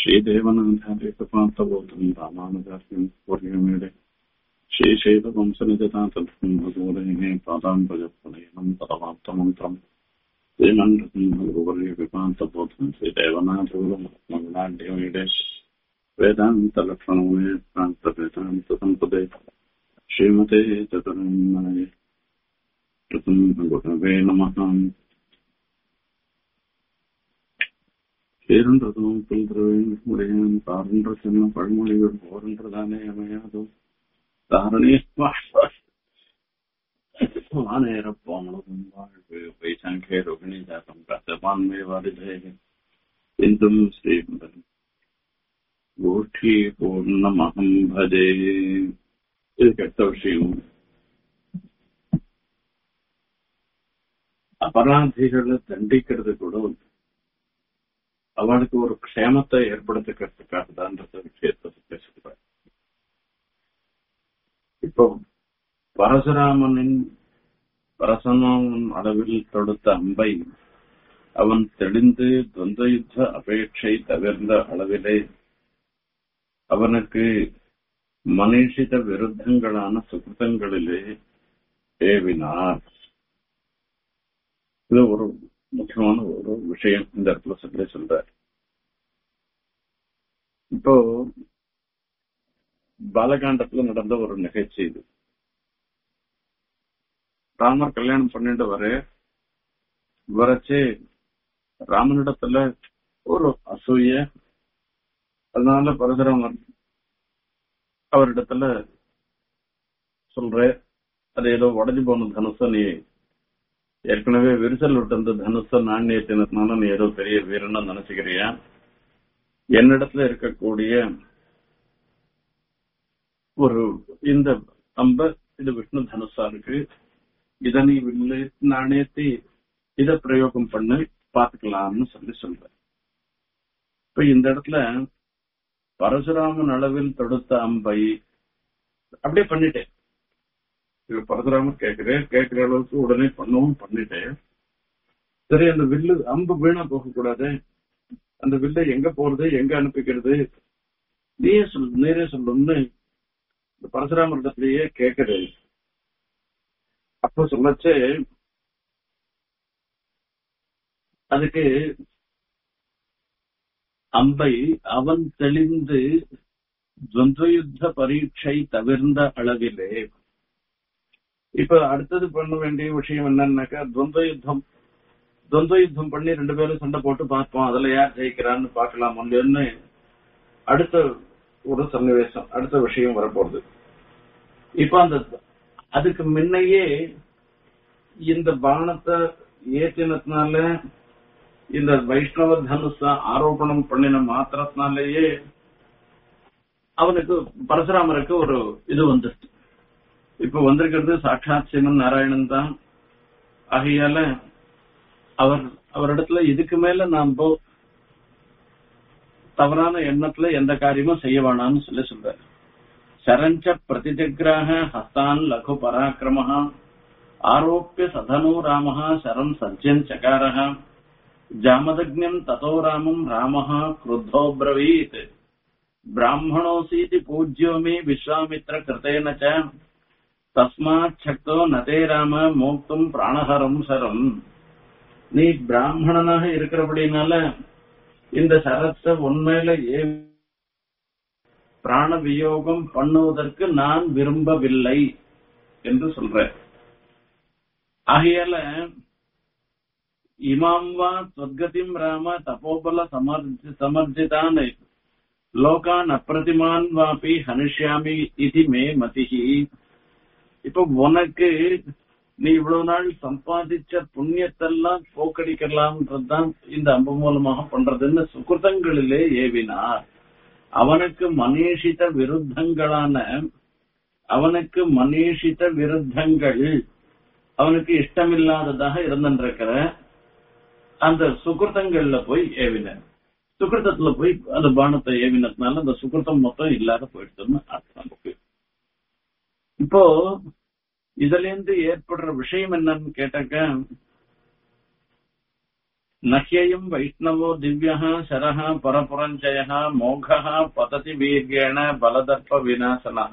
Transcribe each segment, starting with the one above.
श्रीदेवनाथादेकपान्तबोधम् रामानुजास्मिन् पूर्यमेडे श्रीशैलवंशनिजतातल्पम् भगवदयिने पादाम्बजप्रणयनम् परमाप्तमन्त्रम् श्रीमण्डलवर्यविपान्तबोधम् श्रीदेवनाथगुरुमङ्गलाड्यमीडे वेदान्तलक्षणमये प्रान्तवेदान्तसम्पदे श्रीमते चतुरन्नाय कृतम् गुणवे नमः பேருன்றதும் பில்துறவையும் உடையான் தாரன்ற சின்ன பழமொழிகள் போரன்றதானே அமையாதோ தாரணே வானேர போமளவும் வாழ்வு வைசாங்கே ரோகிணி ஜாதம் கசபான்மை வாரிதே இந்தும் ஸ்ரீமதன் கோஷ்டி பூர்ணமகம் பஜே இது கெட்ட விஷயம் அபராதிகளை தண்டிக்கிறது கூட அவனுக்கு ஒரு க்ஷேமத்தை ஏற்படுத்திக்கிறதுக்காக தான் இந்த விஷயத்தை பேசுகிறார் இப்போ பரசுராமனின் பரசுராமன் அளவில் தொடுத்த அம்பை அவன் தெளிந்து துவந்த யுத்த அபேட்சை தவிர்ந்த அளவிலே அவனுக்கு மனிஷித விருத்தங்களான சுகிருத்தங்களிலே ஏவினார் இது ஒரு முக்கியமான ஒரு விஷயம் இந்த இடத்துல சொல்லி சொல்றார் இப்போ பாலகாண்டத்துல நடந்த ஒரு நிகழ்ச்சி இது ராமர் கல்யாணம் பண்ணிட்டு வர வரச்சு ராமனிடத்துல ஒரு அசூய அதனால பரசுராமர் அவரிடத்துல சொல்ற அது ஏதோ உடஞ்சு போன தனுச நீ ஏற்கனவே விரிசல் விட்டு தனுஷ நாணயத்தினால நீ ஏதோ பெரிய வீரன்னு நினைச்சுக்கிறியா என்னிடத்துல இருக்கக்கூடிய ஒரு இந்த அம்ப இது விஷ்ணு தனுஷா இருக்கு இத நீ வில்லு நாணயத்தை இத பிரயோகம் பண்ணு பாத்துக்கலாம்னு சொல்லி சொல்ற இப்ப இந்த இடத்துல பரசுராமன் அளவில் தொடுத்த அம்பை அப்படியே பண்ணிட்டேன் இது பரசுராமர் கேட்கிறேன் கேட்கிற அளவுக்கு உடனே பண்ணவும் பண்ணிட்டேன் சரி அந்த வில்லு அம்பு வீணா போக கூடாது அந்த வில்லை எங்க போறது எங்க அனுப்பிக்கிறது நீயே சொல் நேரே சொல்லணும்னு இந்த பரசுராமர் இடத்துலயே கேக்குது அப்ப சொல்லச்சு அதுக்கு அம்பை அவன் தெளிந்து துவந்த பரீட்சை தவிர்ந்த அளவிலே இப்ப அடுத்தது பண்ண வேண்டிய விஷயம் என்னன்னாக்கா துவந்த யுத்தம் துவந்த யுத்தம் பண்ணி ரெண்டு பேரும் சண்டை போட்டு பார்ப்போம் அதுல யார் ஜெயிக்கிறான்னு பார்க்கலாம் ஒன்னு அடுத்த ஒரு சன்னிவேசம் அடுத்த விஷயம் வரப்போகுது இப்ப அந்த அதுக்கு முன்னையே இந்த பானத்தை ஏற்றினதுனால இந்த வைஷ்ணவ தனுஷ ஆரோபணம் பண்ணின மாத்திரத்தினாலேயே அவனுக்கு பரசுராமருக்கு ஒரு இது வந்துருச்சு இப்ப வந்திருக்கிறது சாட்சாத் சிவன் நாராயணன் தான் ஆகையால அவர் அவரிடத்துல இதுக்கு மேல நாம தவறான எண்ணத்துல எந்த காரியமும் செய்ய வேணாம்னு சொல்லி சொல்றாரு சரஞ்ச பிரதிஜகிராக ஹஸ்தான் லகு பராக்கிரம ஆரோப்பிய சதனோ ராம சரம் சஜ்ஜன் சகாரः ஜாமதக்ஞம் ததோ ராமம் ராமः क्रुद्धो ब्रवीत् ब्राह्मणोऽसीति पूज्यो मे विश्वामित्र कृतेन च தஸ்மாத் சக்தோ நதே ராம மோக்தும் பிராணஹரம் சரம் நீ பிராமணனாக இருக்கிறபடினால இந்த சரத்தை உண்மையில ஏ பிராண வியோகம் பண்ணுவதற்கு நான் விரும்பவில்லை என்று சொல்ற ஆகையால இமாம் வா ஸ்வர்கதிம் ராம தபோபல சமர்ஜி சமர்ஜிதான் லோகான் அப்பிரதிமான் வாபி ஹனிஷ்யாமி இது மே மதிஹி இப்ப உனக்கு நீ இவ்வளவு நாள் சம்பாதிச்ச புண்ணியத்தெல்லாம் போக்கடிக்கலாம்ன்றதுதான் இந்த அம்பு மூலமாக பண்றதுன்னு சுகிருதங்களிலே ஏவினார் அவனுக்கு மனீஷித விருத்தங்களான அவனுக்கு மனீஷித விருத்தங்கள் அவனுக்கு இஷ்டமில்லாததாக இருந்திருக்கிற அந்த சுகிருத்தங்கள்ல போய் ஏவின சுகிருத்தத்துல போய் அந்த பானத்தை ஏவினதுனால அந்த சுகிருத்தம் மொத்தம் இல்லாத போயிடுதுன்னு அர்த்தம் நமக்கு இப்போ இதுல இருந்து ஏற்படுற விஷயம் என்னன்னு கேட்டாக்க நஹ்யயம் வைஷ்ணவோ திவ்யः சரः பரபுரஞ்சயः மோகः பததி வீர்யேண பலதர்ப்ப விநாசனः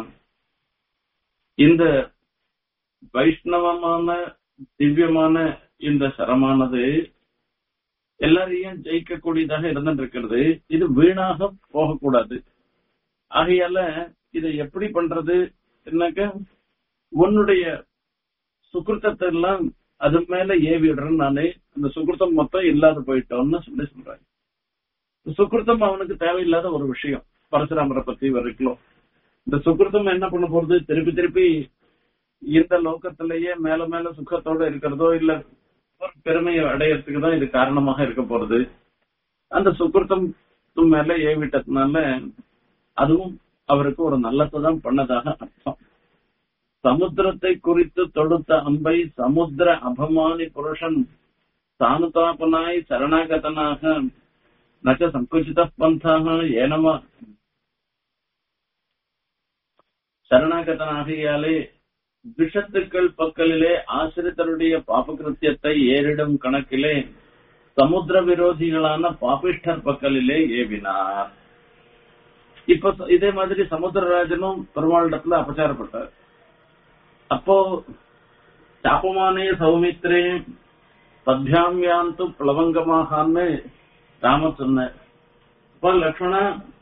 இந்த வைஷ்ணவமான திவ்யமான இந்த சரமானது எல்லாரையும் ஜெயிக்கக்கூடியதாக இருந்துட்டு இது வீணாக போகக்கூடாது ஆகையால இதை எப்படி பண்றது என்னக்க உன்னுடைய சுகிருத்தத்தை எல்லாம் அது மேல ஏவிடுறேன் நானு அந்த சுகிருத்தம் மொத்தம் இல்லாத போயிட்டோம்னு சொல்லி சொல்றாங்க சுகிருத்தம் அவனுக்கு தேவையில்லாத ஒரு விஷயம் பரசுராமரை பத்தி வரைக்கும் இந்த சுகிருத்தம் என்ன பண்ண போறது திருப்பி திருப்பி இந்த லோகத்திலேயே மேல மேல சுகத்தோட இருக்கிறதோ இல்ல ஒரு பெருமையை அடையறதுக்கு தான் இது காரணமாக இருக்க போறது அந்த சுகிருத்தம் மேல ஏவிட்டதுனால அதுவும் அவருக்கு ஒரு நல்லதான் பண்ணதாக அர்த்தம் சமுத்திரத்தை குறித்து தொடுத்த அம்பை சமுத்திர அபமானி புருஷன் சானுதாபனாய் சரணாகதனாக நச்ச சங்குச்சித பந்தாக ஏனமா சரணாகதனாகியாலே விஷத்துக்கள் பக்கலிலே ஆசிரித்தருடைய பாபகிருத்தியத்தை ஏறிடும் கணக்கிலே சமுத்திர விரோதிகளான பாபிஷ்டர் பக்கலிலே ஏவினார் இப்ப இதே மாதிரி சமுத்திரராஜனும் பெருமாளிடத்துல அபச்சாரப்பட்டார் அப்போ சாபமானே சௌமித்ரே பத்யாமியாந்து பிளவங்கமாகான்னு ராம சொன்ன அப்ப லக்ஷ்மணா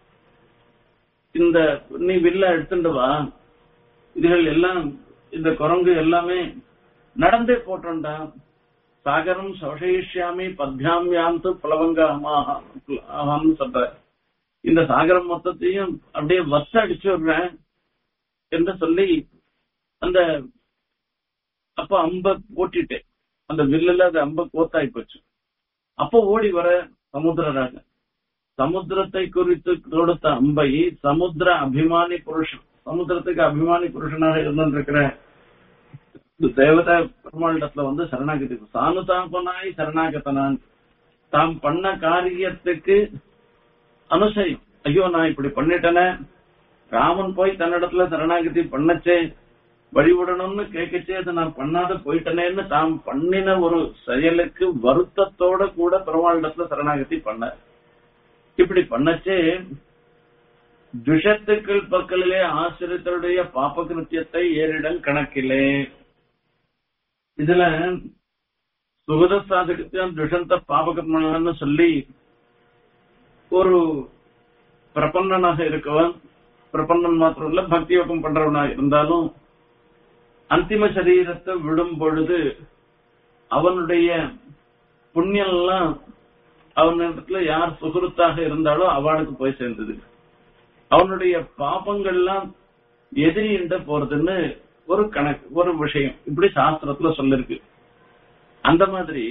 இந்த நீ வில்ல எடுத்துட்டு வா இதுகள் எல்லாம் இந்த குரங்கு எல்லாமே நடந்தே போட்டோம்டா சாகரம் சோஷயிஷ்யாமி பத்யாமியாந்து பிளவங்கமாகான்னு சொல்ற இந்த சாகரம் மொத்தத்தையும் அப்படியே வச அடிச்சு விடுறேன் என்று சொல்லி அந்த அப்ப அம்ப ஓட்டிட்டேன் அந்த வில்லுல அது அம்ப கோத்தாய் போச்சு அப்போ ஓடி வர சமுத்திரராஜன் சமுத்திரத்தை குறித்து தொடுத்த அம்பை சமுத்திர அபிமானி புருஷன் சமுத்திரத்துக்கு அபிமானி புருஷனாக இருந்திருக்கிற தேவதா பெருமாளிடத்துல வந்து சரணாகதி சானுதாபனாய் சரணாகதனான் தாம் பண்ண காரியத்துக்கு அனுசரி ஐயோ நான் இப்படி பண்ணிட்டேனே ராமன் போய் தன்னிடத்துல சரணாகதி பண்ணச்சே வழிவிடணும்னு கேட்கச்சே அதை நான் பண்ணாத போயிட்டனேன்னு தாம் பண்ணின ஒரு செயலுக்கு வருத்தத்தோட கூட பெருமாளிடத்துல சரணாகதி பண்ண இப்படி பண்ணச்சே துஷத்துக்கள் பக்கலிலே ஆசிரியர்களுடைய பாப்ப கிருத்தியத்தை ஏறிடம் கணக்கிலே இதுல சுகத சாதகத்தையும் துஷந்த பாபகர்மன்னு சொல்லி ஒரு பிரபன்னனாக இருக்கவன் பிரபன்னன் மாத்திரம் இல்ல பக்தி யோகம் பண்றவனா இருந்தாலும் அந்திம சரீரத்தை விடும் பொழுது அவனுடைய புண்ணியம் எல்லாம் அவனிடத்துல யார் சுகுருத்தாக இருந்தாலோ அவனுக்கு போய் சேர்ந்தது அவனுடைய பாபங்கள்லாம் எதிரிண்ட போறதுன்னு ஒரு கணக்கு ஒரு விஷயம் இப்படி சாஸ்திரத்துல சொல்லிருக்கு அந்த மாதிரி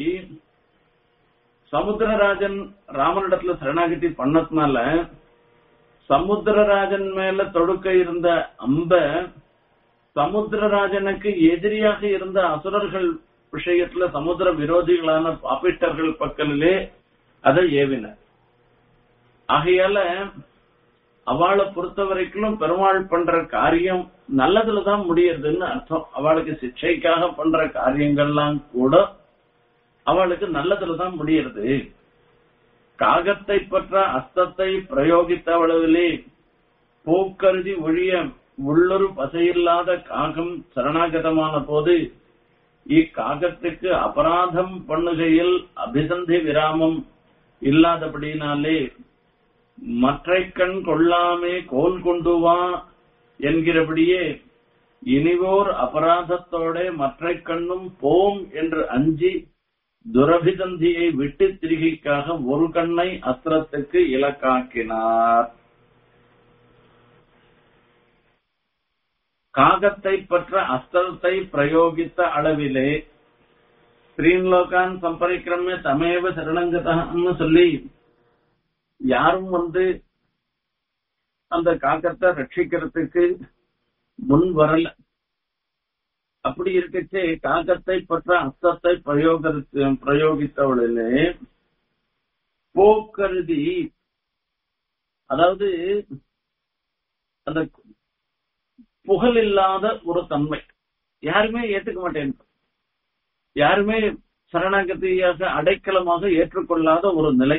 சமுத்திரராஜன் ராமனிடத்துல சரணாகதி பண்ணதுனால சமுத்திரராஜன் மேல தொடுக்க இருந்த அம்ப சமுத்திரராஜனுக்கு எதிரியாக இருந்த அசுரர்கள் விஷயத்துல சமுத்திர விரோதிகளான பாபிஷ்டர்கள் பக்கலிலே அதை ஏவினர் ஆகையால அவளை பொறுத்த வரைக்கும் பெருமாள் பண்ற காரியம் நல்லதுலதான் முடியறதுன்னு அர்த்தம் அவளுக்கு சிக்ஷைக்காக பண்ற காரியங்கள்லாம் கூட அவளுக்கு நல்லதுலதான் முடியறது காகத்தை பற்ற அஸ்தத்தை பிரயோகித்தவளவிலே போக்கருதி ஒழிய உள்ளொரு பசையில்லாத காகம் சரணாகதமான போது இக்காகத்துக்கு அபராதம் பண்ணுகையில் அபிசந்தி விராமம் இல்லாதபடினாலே மற்றை கண் கொள்ளாமே கோல் கொண்டு வா என்கிறபடியே இனிவோர் அபராதத்தோட மற்றை கண்ணும் போம் என்று அஞ்சி துரபிதந்தியை விட்டு திரிகைக்காக ஒரு கண்ணை அஸ்திரத்துக்கு இலக்காக்கினார் காகத்தை பற்ற அஸ்திரத்தை பிரயோகித்த அளவிலே ஸ்ரீன்லோகான் சம்பரிக்கிரமே தமேவ சரணங்கதான்னு சொல்லி யாரும் வந்து அந்த காக்கத்தை ரட்சிக்கிறதுக்கு முன் வரல அப்படி இருக்கச்சே காகத்தை பற்ற அஸ்தத்தை பிரயோக பிரயோகித்தவுடனே போக்கருதி அதாவது அந்த புகழ் இல்லாத ஒரு தன்மை யாருமே ஏத்துக்க மாட்டேன் யாருமே சரணாகதியாக அடைக்கலமாக ஏற்றுக்கொள்ளாத ஒரு நிலை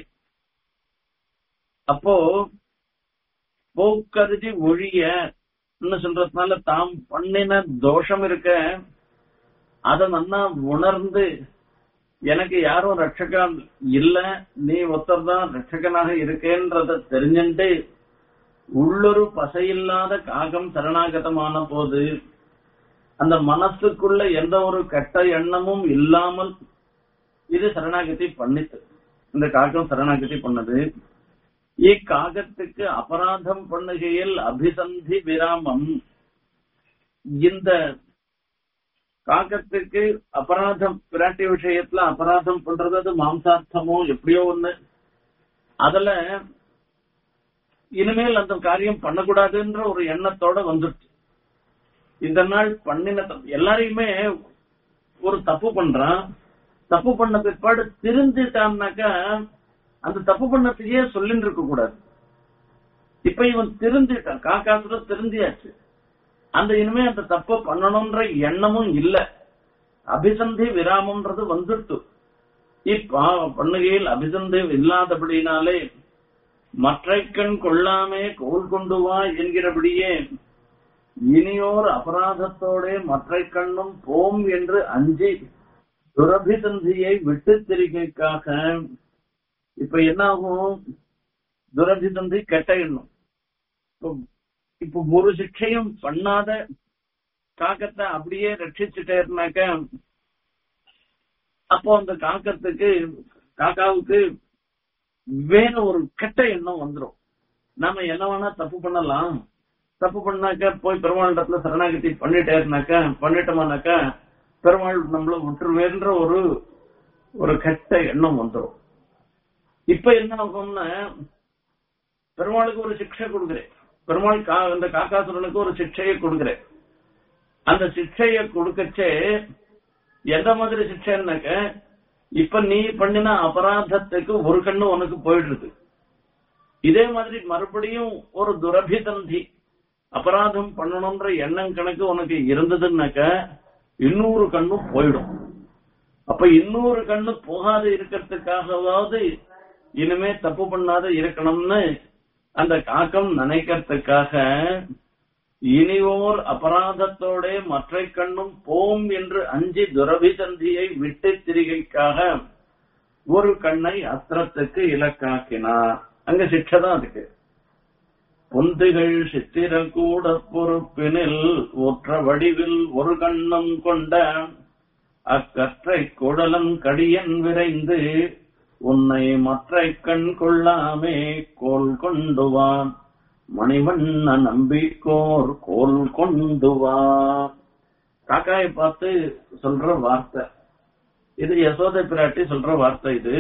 அப்போ போக்கருதி ஒழிய சொல்றதுனால தாம் பண்ணின தோஷம் இருக்க அத நன்னா உணர்ந்து எனக்கு யாரும் ரட்சகன் இல்ல நீ ஒருத்தர் தான் ரட்சகனாக இருக்கேன்றத தெரிஞ்சுட்டு உள்ளொரு பசையில்லாத காகம் சரணாகதமான போது அந்த மனசுக்குள்ள எந்த ஒரு கெட்ட எண்ணமும் இல்லாமல் இது சரணாகதி பண்ணித்து இந்த காகம் சரணாகதி பண்ணது இக்காகத்துக்கு அபராதம் பண்ணுகையில் அபிசந்தி விராமம் இந்த காகத்துக்கு அபராதம் பிராட்டி விஷயத்துல அபராதம் பண்றது அது மாம்சார்த்தமோ எப்படியோ ஒண்ணு அதுல இனிமேல் அந்த காரியம் பண்ணக்கூடாதுன்ற ஒரு எண்ணத்தோட வந்துருச்சு இந்த நாள் பண்ணின எல்லாரையுமே ஒரு தப்பு பண்றான் தப்பு பண்ண பிற்பாடு திருந்திட்டான்னாக்கா அந்த தப்பு பண்ணத்தையே சொல்லிட்டு இருக்க கூடாது இப்ப இவன் திருந்திட்டான் காக்காசுல திருந்தியாச்சு அந்த இனிமே அந்த தப்ப பண்ணணும்ன்ற எண்ணமும் இல்ல அபிசந்தி விராமம்ன்றது வந்துட்டு இப்ப பண்ணுகையில் அபிசந்தி இல்லாதபடினாலே மற்றை கண் கொள்ளாமே கோல் கொண்டு வா என்கிறபடியே இனியோர் அபராதத்தோட மற்றை கண்ணும் போம் என்று அஞ்சி துரபிசந்தியை விட்டு திரிகைக்காக இப்ப என்ன ஆகும் துரபிசந்தி கெட்ட எண்ணம் இப்ப ஒரு சிக்ஷையும் பண்ணாத காக்கத்தை அப்படியே ரட்சிச்சுட்டேருனாக்க அப்போ அந்த காக்கத்துக்கு காக்காவுக்கு வேற ஒரு கெட்ட எண்ணம் வந்துடும் நாம என்ன வேணா தப்பு பண்ணலாம் தப்பு பண்ணாக்க போய் பெருமாளிடத்துல சரணாகதி பண்ணிட்டேருனாக்கா பண்ணிட்டோமானாக்கா பெருமாள் நம்மள விட்டுருவேன்ற ஒரு ஒரு கெட்ட எண்ணம் வந்துடும் இப்ப என்ன ஆகும்னா பெருமாளுக்கு ஒரு சிக்ஷை கொடுக்குறேன் பெருமாள் கா அந்த காக்காசுரனுக்கு ஒரு சிக்ஷையை கொடுக்குறேன் அந்த சிக்ஷைய கொடுக்கச்சே எந்த மாதிரி சிக்ஷைன்னாக்க இப்ப நீ பண்ணின அபராதத்துக்கு ஒரு கண்ணு உனக்கு போயிடுது இதே மாதிரி மறுபடியும் ஒரு துரபிதந்தி அபராதம் பண்ணணும்ன்ற எண்ணம் கணக்கு உனக்கு இருந்ததுன்னாக்க இன்னொரு கண்ணும் போயிடும் அப்ப இன்னொரு கண்ணு போகாத இருக்கிறதுக்காகவாவது இனிமே தப்பு பண்ணாத இருக்கணும்னு அந்த காக்கம் நினைக்கிறதுக்காக இனியோர் அபராதத்தோட மற்ற கண்ணும் போம் என்று அஞ்சி துரபிசந்தியை விட்டு திரிகைக்காக ஒரு கண்ணை அஸ்திரத்துக்கு இலக்காக்கினார் அங்க சிக்ஷை தான் அதுக்கு பொந்துகள் சித்திர கூட பொறுப்பினில் ஒற்ற வடிவில் ஒரு கண்ணம் கொண்ட அக்கற்றை குடலன் கடியன் விரைந்து உன்னை மற்ற கண் கொள்ளாமே கோல் கொண்டுவான் மணிவண்ண நம்பிக்கோர் கோல் கொண்டு வா காக்காயை பார்த்து சொல்ற வார்த்தை இது யசோதை பிராட்டி சொல்ற வார்த்தை இது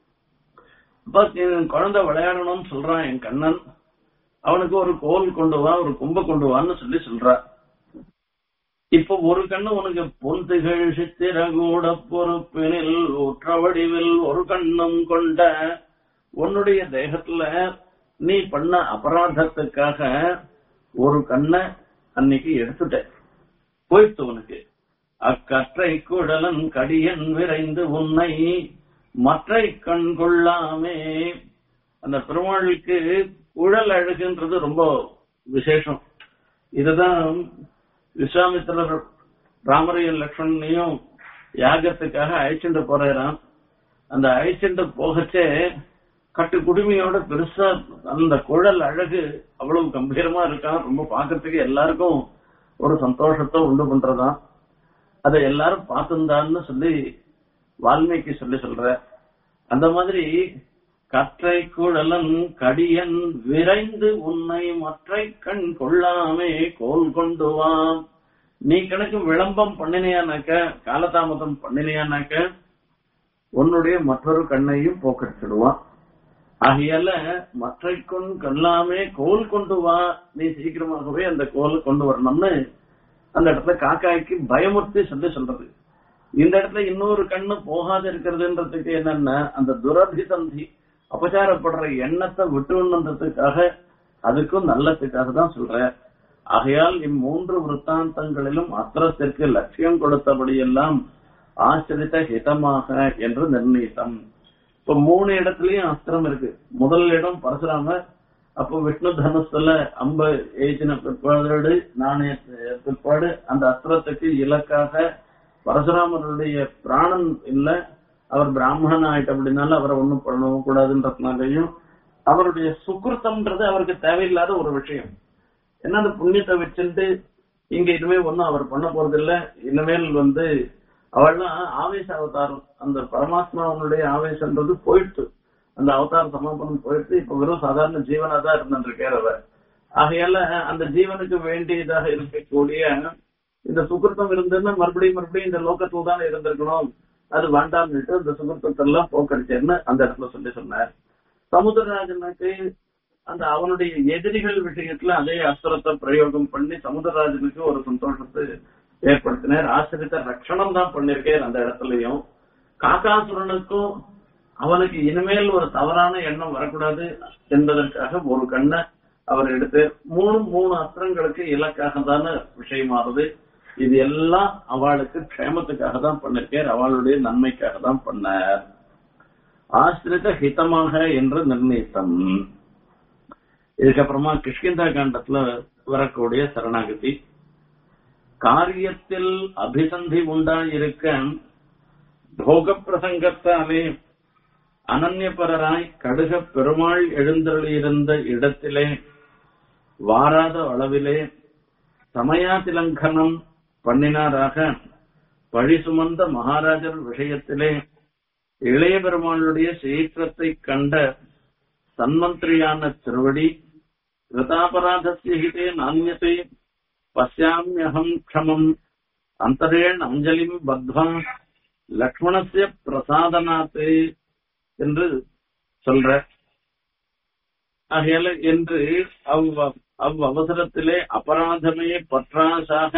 குழந்தை விளையாடணும்னு சொல்றான் என் கண்ணன் அவனுக்கு ஒரு கோல் கொண்டு வா ஒரு கும்ப கொண்டு வான்னு சொல்லி சொல்றா இப்ப ஒரு கண்ணு உனக்கு பொந்துகள் சித்திரகூட பொறுப்பினில் உற்ற வடிவில் ஒரு கண்ணும் கொண்ட உன்னுடைய தேகத்துல நீ பண்ண அபராதத்துக்காக ஒரு கண்ணை அன்னைக்கு எடுத்துட்ட போயிட்டு உனக்கு அக்கற்றை குழலன் கடியன் விரைந்து உன்னை மற்றை கண் கொள்ளாமே அந்த பெருமாளுக்கு குழல் அழகுன்றது ரொம்ப விசேஷம் இதுதான் விஸ்வாமித்திரர் ராமரையும் லக்ஷ்மணையும் யாகத்துக்காக அழைச்சிட்டு போறாராம் அந்த அழைச்சிட்டு போகச்சே கட்டு குடுமையோட பெருசா அந்த குழல் அழகு அவ்வளவு கம்பீரமா இருக்கான் ரொம்ப பாக்கிறதுக்கு எல்லாருக்கும் ஒரு சந்தோஷத்தை உண்டு பண்றதாம் அதை எல்லாரும் பார்த்துந்தான்னு சொல்லி வால்மீகி சொல்லி சொல்ற அந்த மாதிரி கற்றை குழலன் கடியன் விரைந்து உன்னை மற்றை கண் கொள்ளாமே கோல் கொண்டு வா நீ கணக்கு விளம்பம் பண்ணினியானாக்க காலதாமதம் பண்ணினியானாக்க உன்னுடைய மற்றொரு கண்ணையும் போக்கடிச்சிடுவான் ஆகையால மற்றை கொண் கொல்லாமே கோல் கொண்டு வா நீ சீக்கிரமாகவே அந்த கோல் கொண்டு வரணும்னு அந்த இடத்துல காக்காய்க்கு பயமுறுத்தி சொல்லி சொல்றது இந்த இடத்துல இன்னொரு கண்ணு போகாத இருக்கிறதுன்றதுக்கு என்னன்னா அந்த துரபிசந்தி அபச்சாரப்படுற எண்ணத்தை விட்டுணுன்றதுக்காக அதுக்கும் நல்லதுக்காக தான் சொல்ற ஆகையால் இம்மூன்று விற்த்தாந்தங்களிலும் அஸ்திரத்திற்கு லட்சியம் கொடுத்தபடியெல்லாம் ஆசிரித ஹிதமாக என்று நிர்ணயித்தம் இப்ப மூணு இடத்துலயும் அஸ்திரம் இருக்கு முதல் இடம் பரசுராமர் அப்போ விஷ்ணு தனுசுல அம்ப ஏற்றின பிற்பாடு நாணய பிற்பாடு அந்த அஸ்திரத்துக்கு இலக்காக பரசுராமருடைய பிராணன் இல்ல அவர் பிராமணன் ஆயிட்ட அப்படின்னால அவரை ஒண்ணும் பண்ணவும் கூடாதுன்றதுனாலையும் அவருடைய சுக்கிருத்தம்ன்றது அவருக்கு தேவையில்லாத ஒரு விஷயம் ஏன்னா அந்த புண்ணியத்தை வச்சுட்டு இங்க இனிமே ஒண்ணும் அவர் பண்ண போறது இல்ல இனிமேல் வந்து அவள்லாம் ஆவேச அவதாரம் அந்த பரமாத்மாவனுடைய ஆவேசன்றது போயிடுச்சு அந்த அவதார சமாபனம் போயிடுச்சு இப்ப வெறும் சாதாரண ஜீவனா தான் இருந்திருக்கார் அவர் ஆகையால அந்த ஜீவனுக்கு வேண்டியதாக இருக்கக்கூடிய இந்த சுகிருத்தம் இருந்ததுன்னா மறுபடியும் மறுபடியும் இந்த லோகத்துல தான் இருந்திருக்கணும் அது வேண்டாம்னுட்டு அந்த சுகிருத்தத்தை எல்லாம் போக்கடிச்சேன்னு அந்த இடத்துல சொல்லி சொன்னார் சமுத்திரராஜனுக்கு அந்த அவனுடைய எதிரிகள் விஷயத்துல அதே அஸ்திரத்தை பிரயோகம் பண்ணி சமுத்திரராஜனுக்கு ஒரு சந்தோஷத்தை ஏற்படுத்தினார் ஆசிரியத்த ரட்சணம் தான் பண்ணிருக்கார் அந்த இடத்துலயும் காக்காசுரனுக்கும் அவனுக்கு இனிமேல் ஒரு தவறான எண்ணம் வரக்கூடாது என்பதற்காக ஒரு கண்ணை அவர் எடுத்து மூணு மூணு அஸ்திரங்களுக்கு இலக்காக தானே விஷயமாறுது இது எல்லாம் அவளுக்கு க்ஷேமத்துக்காக தான் பண்ணிருக்கார் அவளுடைய நன்மைக்காக தான் பண்ணார் ஆசிரித ஹிதமாக என்று நிர்ணயித்தம் இதுக்கப்புறமா கிஷ்கிந்தா காண்டத்துல வரக்கூடிய சரணாகதி காரியத்தில் அபிசந்தி உண்டாயிருக்க போக பிரசங்கத்தாலே அனன்யபரராய் கடுக பெருமாள் எழுந்தருளியிருந்த இடத்திலே வாராத அளவிலே சமயாதிலங்கனம் பண்ணினாராக பழி சுமந்த மகாராஜர் விஷயத்திலே இளைய பெருமாளுடைய சீற்றத்தை கண்ட சன்மந்திரியான திருவடி கிருதாபராதஸ்ய ஹிதே நானியத்தை பசியாமியகம் க்ஷமம் அந்தரேண் அஞ்சலிம் பத்வா லக்ஷ்மணசிய பிரசாதனாத்து என்று சொல்ற ஆகையால என்று அவ் அவ் அவசரத்திலே அபராதமே பற்றாசாக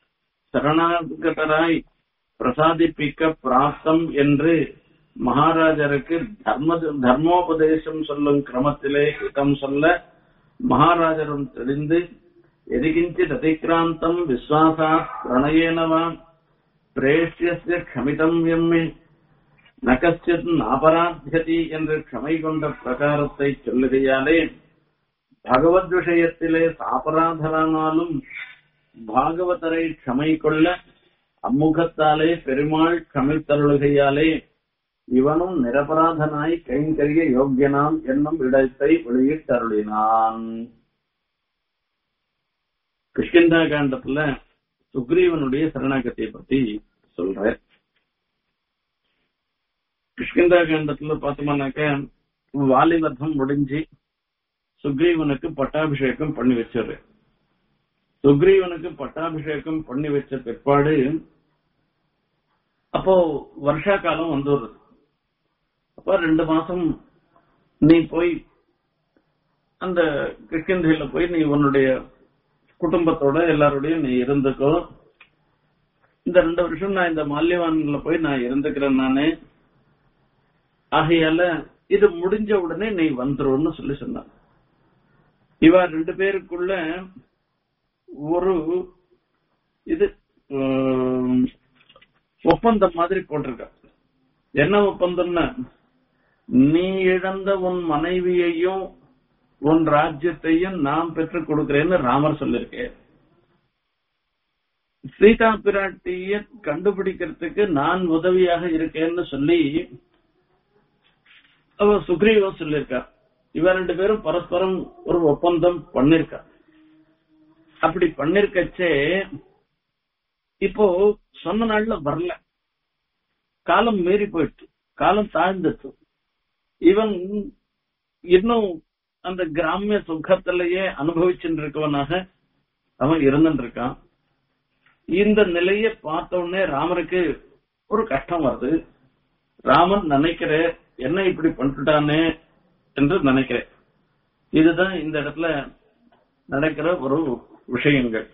சரணாகதராய் பிரசாதிப்பிக்க பிராப்தம் என்று மகாராஜருக்கு தர்ம தர்மோபதேசம் சொல்லும் கிரமத்திலே ஹிதம் சொல்ல மகாராஜரும் தெரிந்து எதிகிஞ்சித் அதிக்ராந்தம் விஸ்வாசா பிரணயேனவா பிரேஷ்யஸ்ய க்ஷமிதம் எம்மே நகச்சித் அபராத்தியதி என்று க்ஷமை கொண்ட பிரகாரத்தை சொல்லுகையாலே பகவத் விஷயத்திலே சாபராதரானாலும் பாகவதரை க்ஷமை கொள்ள அம்முகத்தாலே பெருமாள் க்ஷமித்தருளுகையாலே இவனும் நிரபராதனாய் கைங்கரிய யோக்கியனாம் என்னும் இடத்தை வெளியிட்டருளினான் கிருஷ்ணந்தா காண்டத்துல சுக்ரீவனுடைய சரணாகதியை பத்தி சொல்ற கிருஷ்ணந்தா காண்டத்துல பார்த்தோம்னாக்க வாலிவர்த்தம் முடிஞ்சு சுக்ரீவனுக்கு பட்டாபிஷேகம் பண்ணி வச்சிரு சுக்ரீவனுக்கு பட்டாபிஷேகம் பண்ணி வச்ச பிற்பாடு அப்போ வருஷா காலம் வந்துடுறது அப்ப ரெண்டு மாசம் நீ போய் அந்த கிருஷ்ணந்தையில போய் நீ உன்னுடைய குடும்பத்தோட எல்லாரோடையும் நீ இருந்துக்கோ இந்த ரெண்டு வருஷம் நான் இந்த மால்யவான்ல போய் நான் இருந்துக்கிறேன் நானு ஆகையால இது முடிஞ்ச உடனே நீ வந்துருன்னு சொல்லி சொன்னான் இவ ரெண்டு பேருக்குள்ள ஒரு இது உம், ஒப்பந்தம் மாதிரி போட்டிருக்க என்ன ஒப்பந்தம்னா நீ இழந்த உன் மனைவியையும் உன் ராஜ்யத்தையும் நான் பெற்றுக் கொடுக்கிறேன்னு ராமர் சொல்லிருக்கேன் சீதா பிராட்டிய கண்டுபிடிக்கிறதுக்கு நான் உதவியாக இருக்கேன்னு சொல்லி அவ சுக்ரீவன் சொல்லியிருக்கா இவ ரெண்டு பேரும் பரஸ்பரம் ஒரு ஒப்பந்தம் பண்ணிருக்கா அப்படி பண்ணிருக்கச்சே இப்போ சொன்ன நாள்ல வரல காலம் மீறி போயிடுச்சு காலம் தாழ்ந்துச்சு இவன் இன்னும் அந்த கிராமிய சுகத்திலேயே அனுபவிச்சுட்டு இருக்கவனாக அவன் இருந்துட்டு இருக்கான் இந்த நிலையை பார்த்த உடனே ராமருக்கு ஒரு கஷ்டம் வருது ராமன் நினைக்கிற என்ன இப்படி பண்ணிட்டானே என்று நினைக்கிறேன் இதுதான் இந்த இடத்துல நடக்கிற ஒரு விஷயங்கள்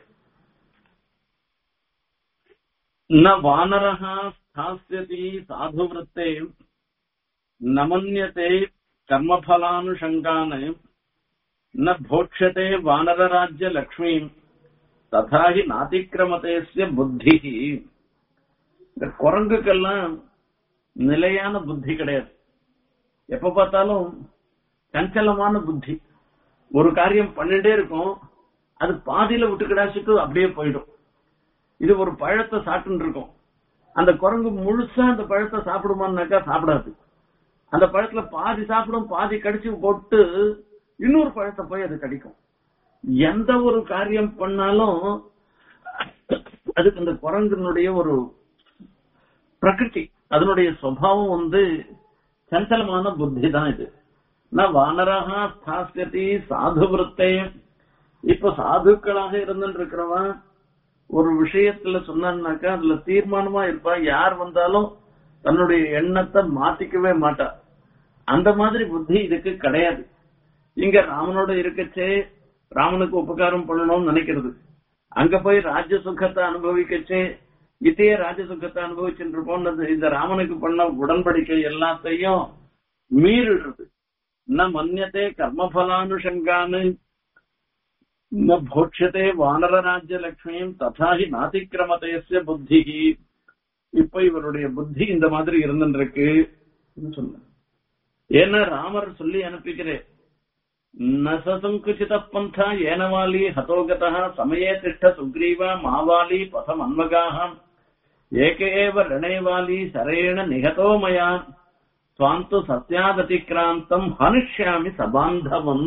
ந வானரஹா ஸ்தாஸ்யதி சாதுவிரத்தே நமன்யதே கர்மபலானுஷங்கான் ந போக்ஷதே வானரராஜ்ய லக்ஷ்மீம் ததா ஹி நாதிக்கிரமதேஸ்ய புத்தி இந்த குரங்குக்கெல்லாம் நிலையான புத்தி கிடையாது எப்ப பார்த்தாலும் சஞ்சலமான புத்தி ஒரு காரியம் பண்ணிட்டே இருக்கும் அது பாதியில விட்டு கிடாச்சிட்டு அப்படியே போயிடும் இது ஒரு பழத்தை சாப்பிட்டு இருக்கும் அந்த குரங்கு முழுசா அந்த பழத்தை சாப்பிடுமான்னாக்கா சாப்பிடாது அந்த பழத்துல பாதி சாப்பிடும் பாதி கடிச்சு போட்டு இன்னொரு பழத்தை போய் அது கடிக்கும் எந்த ஒரு காரியம் பண்ணாலும் அதுக்கு அந்த குரங்கினுடைய ஒரு பிரகிருதி அதனுடைய சுவாவம் வந்து சஞ்சலமான புத்தி தான் இது நான் வானரகா ஸ்தாஸ்கதி சாது விருத்தை இப்ப சாதுக்களாக இருந்துட்டு இருக்கிறவன் ஒரு விஷயத்துல சொன்னான்னாக்கா அதுல தீர்மானமா இருப்பா யார் வந்தாலும் தன்னுடைய எண்ணத்தை மாத்திக்கவே மாட்டா அந்த மாதிரி புத்தி இதுக்கு கிடையாது இங்க ராமனோட இருக்கச்சே ராமனுக்கு உபகாரம் பண்ணணும்னு நினைக்கிறது அங்க போய் ராஜ்ய சுகத்தை அனுபவிக்கச்சே இதையே ராஜ்ய சுகத்தை அனுபவிச்சுட்டு இருப்போம் இந்த ராமனுக்கு பண்ண உடன்படிக்கை எல்லாத்தையும் மீறிடுறது ந மன்யத்தே கர்மபலானுஷங்கான்னு ந போட்சத்தே வானர ராஜ்ய லட்சுமியும் ததாகி நாதிக்கிரமதேசிய புத்தி இப்ப இவருடைய புத்தி இந்த மாதிரி இருந்துருக்கு சொன்ன ஏன்னா ராமர் சொல்லி அனுப்பிக்கிறேன் நசசங்குச்சித பந்தா ஏனவாலி ஹதோகதா சமயே திஷ்ட சுக்ரீவ மாவாலி பதம் அன்வகாக ஏகேவ ரணேவாலி சரேண நிகதோ மயா சுவாந்து சத்யாததிக்ராந்தம் ஹனுஷ்யாமி சபாந்தவம்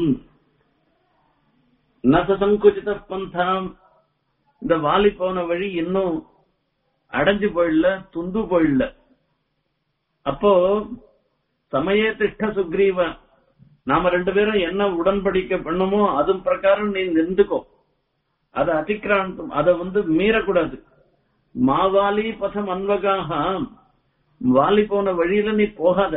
நசசங்குச்சித பந்தாம் இந்த வாலி போன வழி இன்னும் அடைஞ்சு போயிடல துந்து போயிடல அப்போ சமயே திஷ்ட சுக்ரீவ நாம ரெண்டு பேரும் என்ன உடன்படிக்கை பண்ணுமோ அது பிரகாரம் நீ நின்றுக்கோ அதை அதிக்கிராந்தம் அதை வந்து மீறக்கூடாது மாவாலி பதம் அன்வகாக வாலி போன வழியில நீ போகாத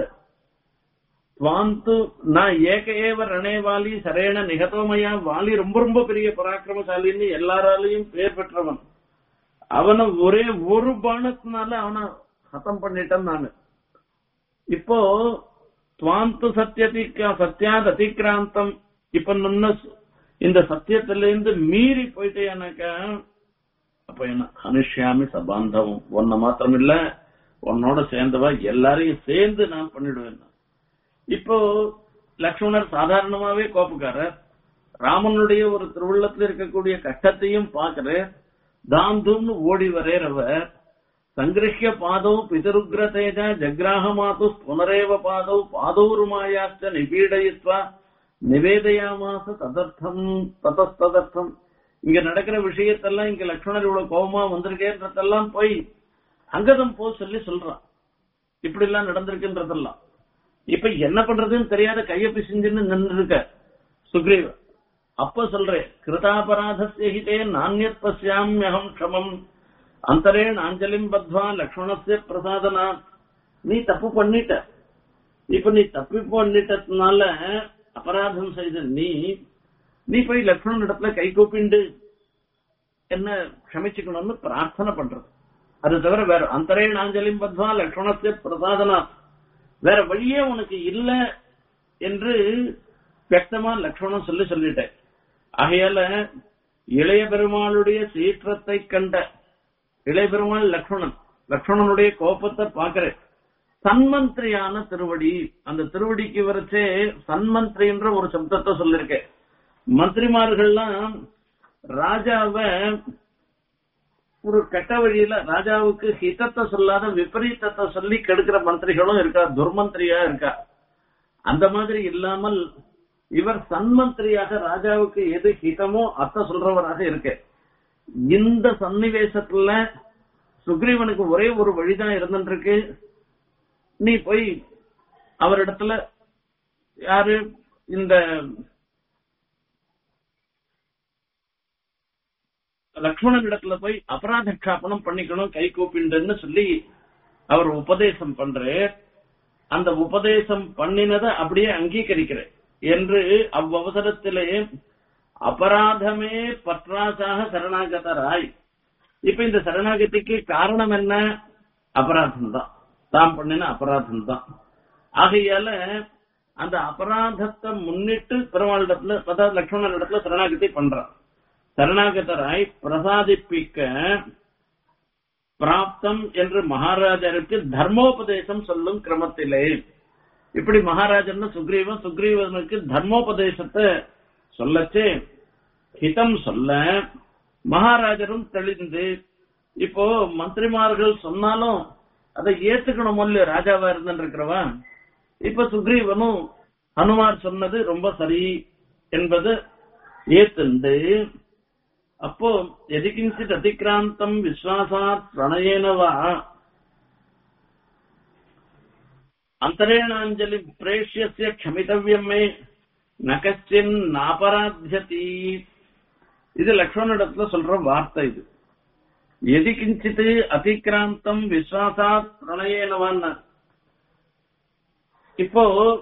வாந்து நான் ஏக ஏவ ரணேவாலி சரேன நிகதோமையா வாலி ரொம்ப ரொம்ப பெரிய பராக்கிரமசாலின்னு எல்லாராலையும் பேர் பெற்றவன் அவனை ஒரே ஒரு பானத்தினால அவனை ஹதம் பண்ணிட்டான் நானு இப்போ துவாந்து சத்தியதிக்க சத்தியாத் அதிக்கிராந்தம் இப்ப நின்ன இந்த சத்தியத்திலிருந்து மீறி போயிட்டேனாக்கா அப்ப என்ன அனுஷ்யாமி சபாந்தவம் உன்னை மாத்திரம் இல்ல உன்னோட சேர்ந்தவா எல்லாரையும் சேர்ந்து நான் பண்ணிடுவேன் இப்போ லக்ஷ்மணர் சாதாரணமாவே கோபக்காரர் ராமனுடைய ஒரு திருவுள்ளத்துல இருக்கக்கூடிய கஷ்டத்தையும் பாக்குற தாந்தூம்னு ஓடி வரேறவர் சங்கிருஷ்ய பாதௌ பிதருக்ரதேஜ ஜக்ராஹ மாது புனரேவ பாதௌ பாதௌருமாயாச்ச நிபீடயித்வா நிவேதயாமாச ததர்த்தம் ததஸ்ததர்த்தம் இங்க நடக்கிற விஷயத்தெல்லாம் இங்க லக்ஷ்மணர் இவ்வளவு கோபமா வந்திருக்கேன்றதெல்லாம் போய் அங்கதம் போ சொல்லி சொல்றான் இப்படி எல்லாம் நடந்திருக்குன்றதெல்லாம் இப்ப என்ன பண்றதுன்னு தெரியாத கைய பிசிஞ்சுன்னு நின்று இருக்க சுக்ரீவ அப்ப சொல்றேன் கிருதாபராதஸ்ய ஹிதே நானியத் பசியாமியகம் க்ஷமம் அந்தரேன் அஞ்சலிம் பத்வா லக்ஷ்மணஸ்ய பிரசாதனா நீ தப்பு பண்ணிட்ட இப்ப நீ தப்பி பண்ணிட்டதுனால அபராதம் செய்த நீ நீ போய் லக்ஷ்மணன் இடத்துல கை கூப்பிண்டு என்ன க்ஷமிச்சுக்கணும்னு பிரார்த்தனை பண்றது அது தவிர வேற அந்தரேன் அஞ்சலிம் பத்வா லக்ஷ்மணஸ்ய பிரசாதனா வேற வழியே உனக்கு இல்ல என்று வியக்தமா லக்ஷ்மணன் சொல்லி சொல்லிட்டேன் ஆகையால இளைய பெருமாளுடைய சீற்றத்தை கண்ட இளைய பெருமாள் லக்ஷ்மணன் லக்ஷ்மணனுடைய கோபத்தை பாக்குறேன் சன்மந்திரியான திருவடி அந்த திருவடிக்கு வரைச்சே சன்மந்திரின்ற ஒரு சப்தத்தை சொல்லிருக்கேன் மந்திரிமார்கள்லாம் ராஜாவ ஒரு கெட்ட வழியில ராஜாவுக்கு ஹிதத்தை சொல்லாத விபரீதத்தை சொல்லி கெடுக்கிற மந்திரிகளும் இருக்கா துர்மந்திரியா இருக்கா அந்த மாதிரி இல்லாமல் இவர் சன்மந்திரியாக ராஜாவுக்கு எது ஹிதமோ அத்த சொல்றவராக இருக்கு இந்த சன்னிவேசத்துல சுக்ரீவனுக்கு ஒரே ஒரு வழிதான் இருந்துருக்கு நீ போய் அவரிடத்துல யாரு இந்த லக்ஷ்மணன் இடத்துல போய் அபராத க்ஷாபனம் பண்ணிக்கணும் கை கூப்பிண்டுன்னு சொல்லி அவர் உபதேசம் பண்றாரு அந்த உபதேசம் பண்ணினதை அப்படியே அங்கீகரிக்கிறேன் என்று அவ்வவசரத்திலே அபராதமே பற்றாசாக சரணாகதராய் இப்ப இந்த சரணாகதிக்கு காரணம் என்ன அபராதம் தான் தாம் பண்ணின அபராதம் தான் ஆகையால அந்த அபராதத்தை முன்னிட்டு பெருமாளிடத்துல அதாவது லக்ஷ்மணன் இடத்துல சரணாகதி பண்றான் சரணாகதராய் பிரசாதிப்பிக்க பிராப்தம் என்று மகாராஜருக்கு தர்மோபதேசம் சொல்லும் கிரமத்திலே இப்படி மகாராஜன் சுக்ரீவன் சுக்ரீவனுக்கு தர்மோபதேசத்தை சொல்லச்சே ஹிதம் சொல்ல மகாராஜரும் தெளிந்து இப்போ மந்திரிமார்கள் சொன்னாலும் அதை ஏத்துக்கணும் இல்லையோ ராஜாவா இருந்திருக்கிறவா இப்ப சுக்ரீவனும் ஹனுமார் சொன்னது ரொம்ப சரி என்பது ஏத்துண்டு அப்போ எதிகிஞ்சித் அதிக்ராந்தம் விஸ்வாசாத் பிரணயேனவா அந்தரேணாஞ்சலி பிரேஷ்யசிய க்ஷமிதவ்யம் மே நகச்சின் நாபராத்தியதி இது லக்ஷ்மணிடத்துல சொல்ற வார்த்தை இது எதி கிஞ்சித் அதிக்ராந்தம் விஸ்வாசாத் பிரணயேனவான்னு இப்போ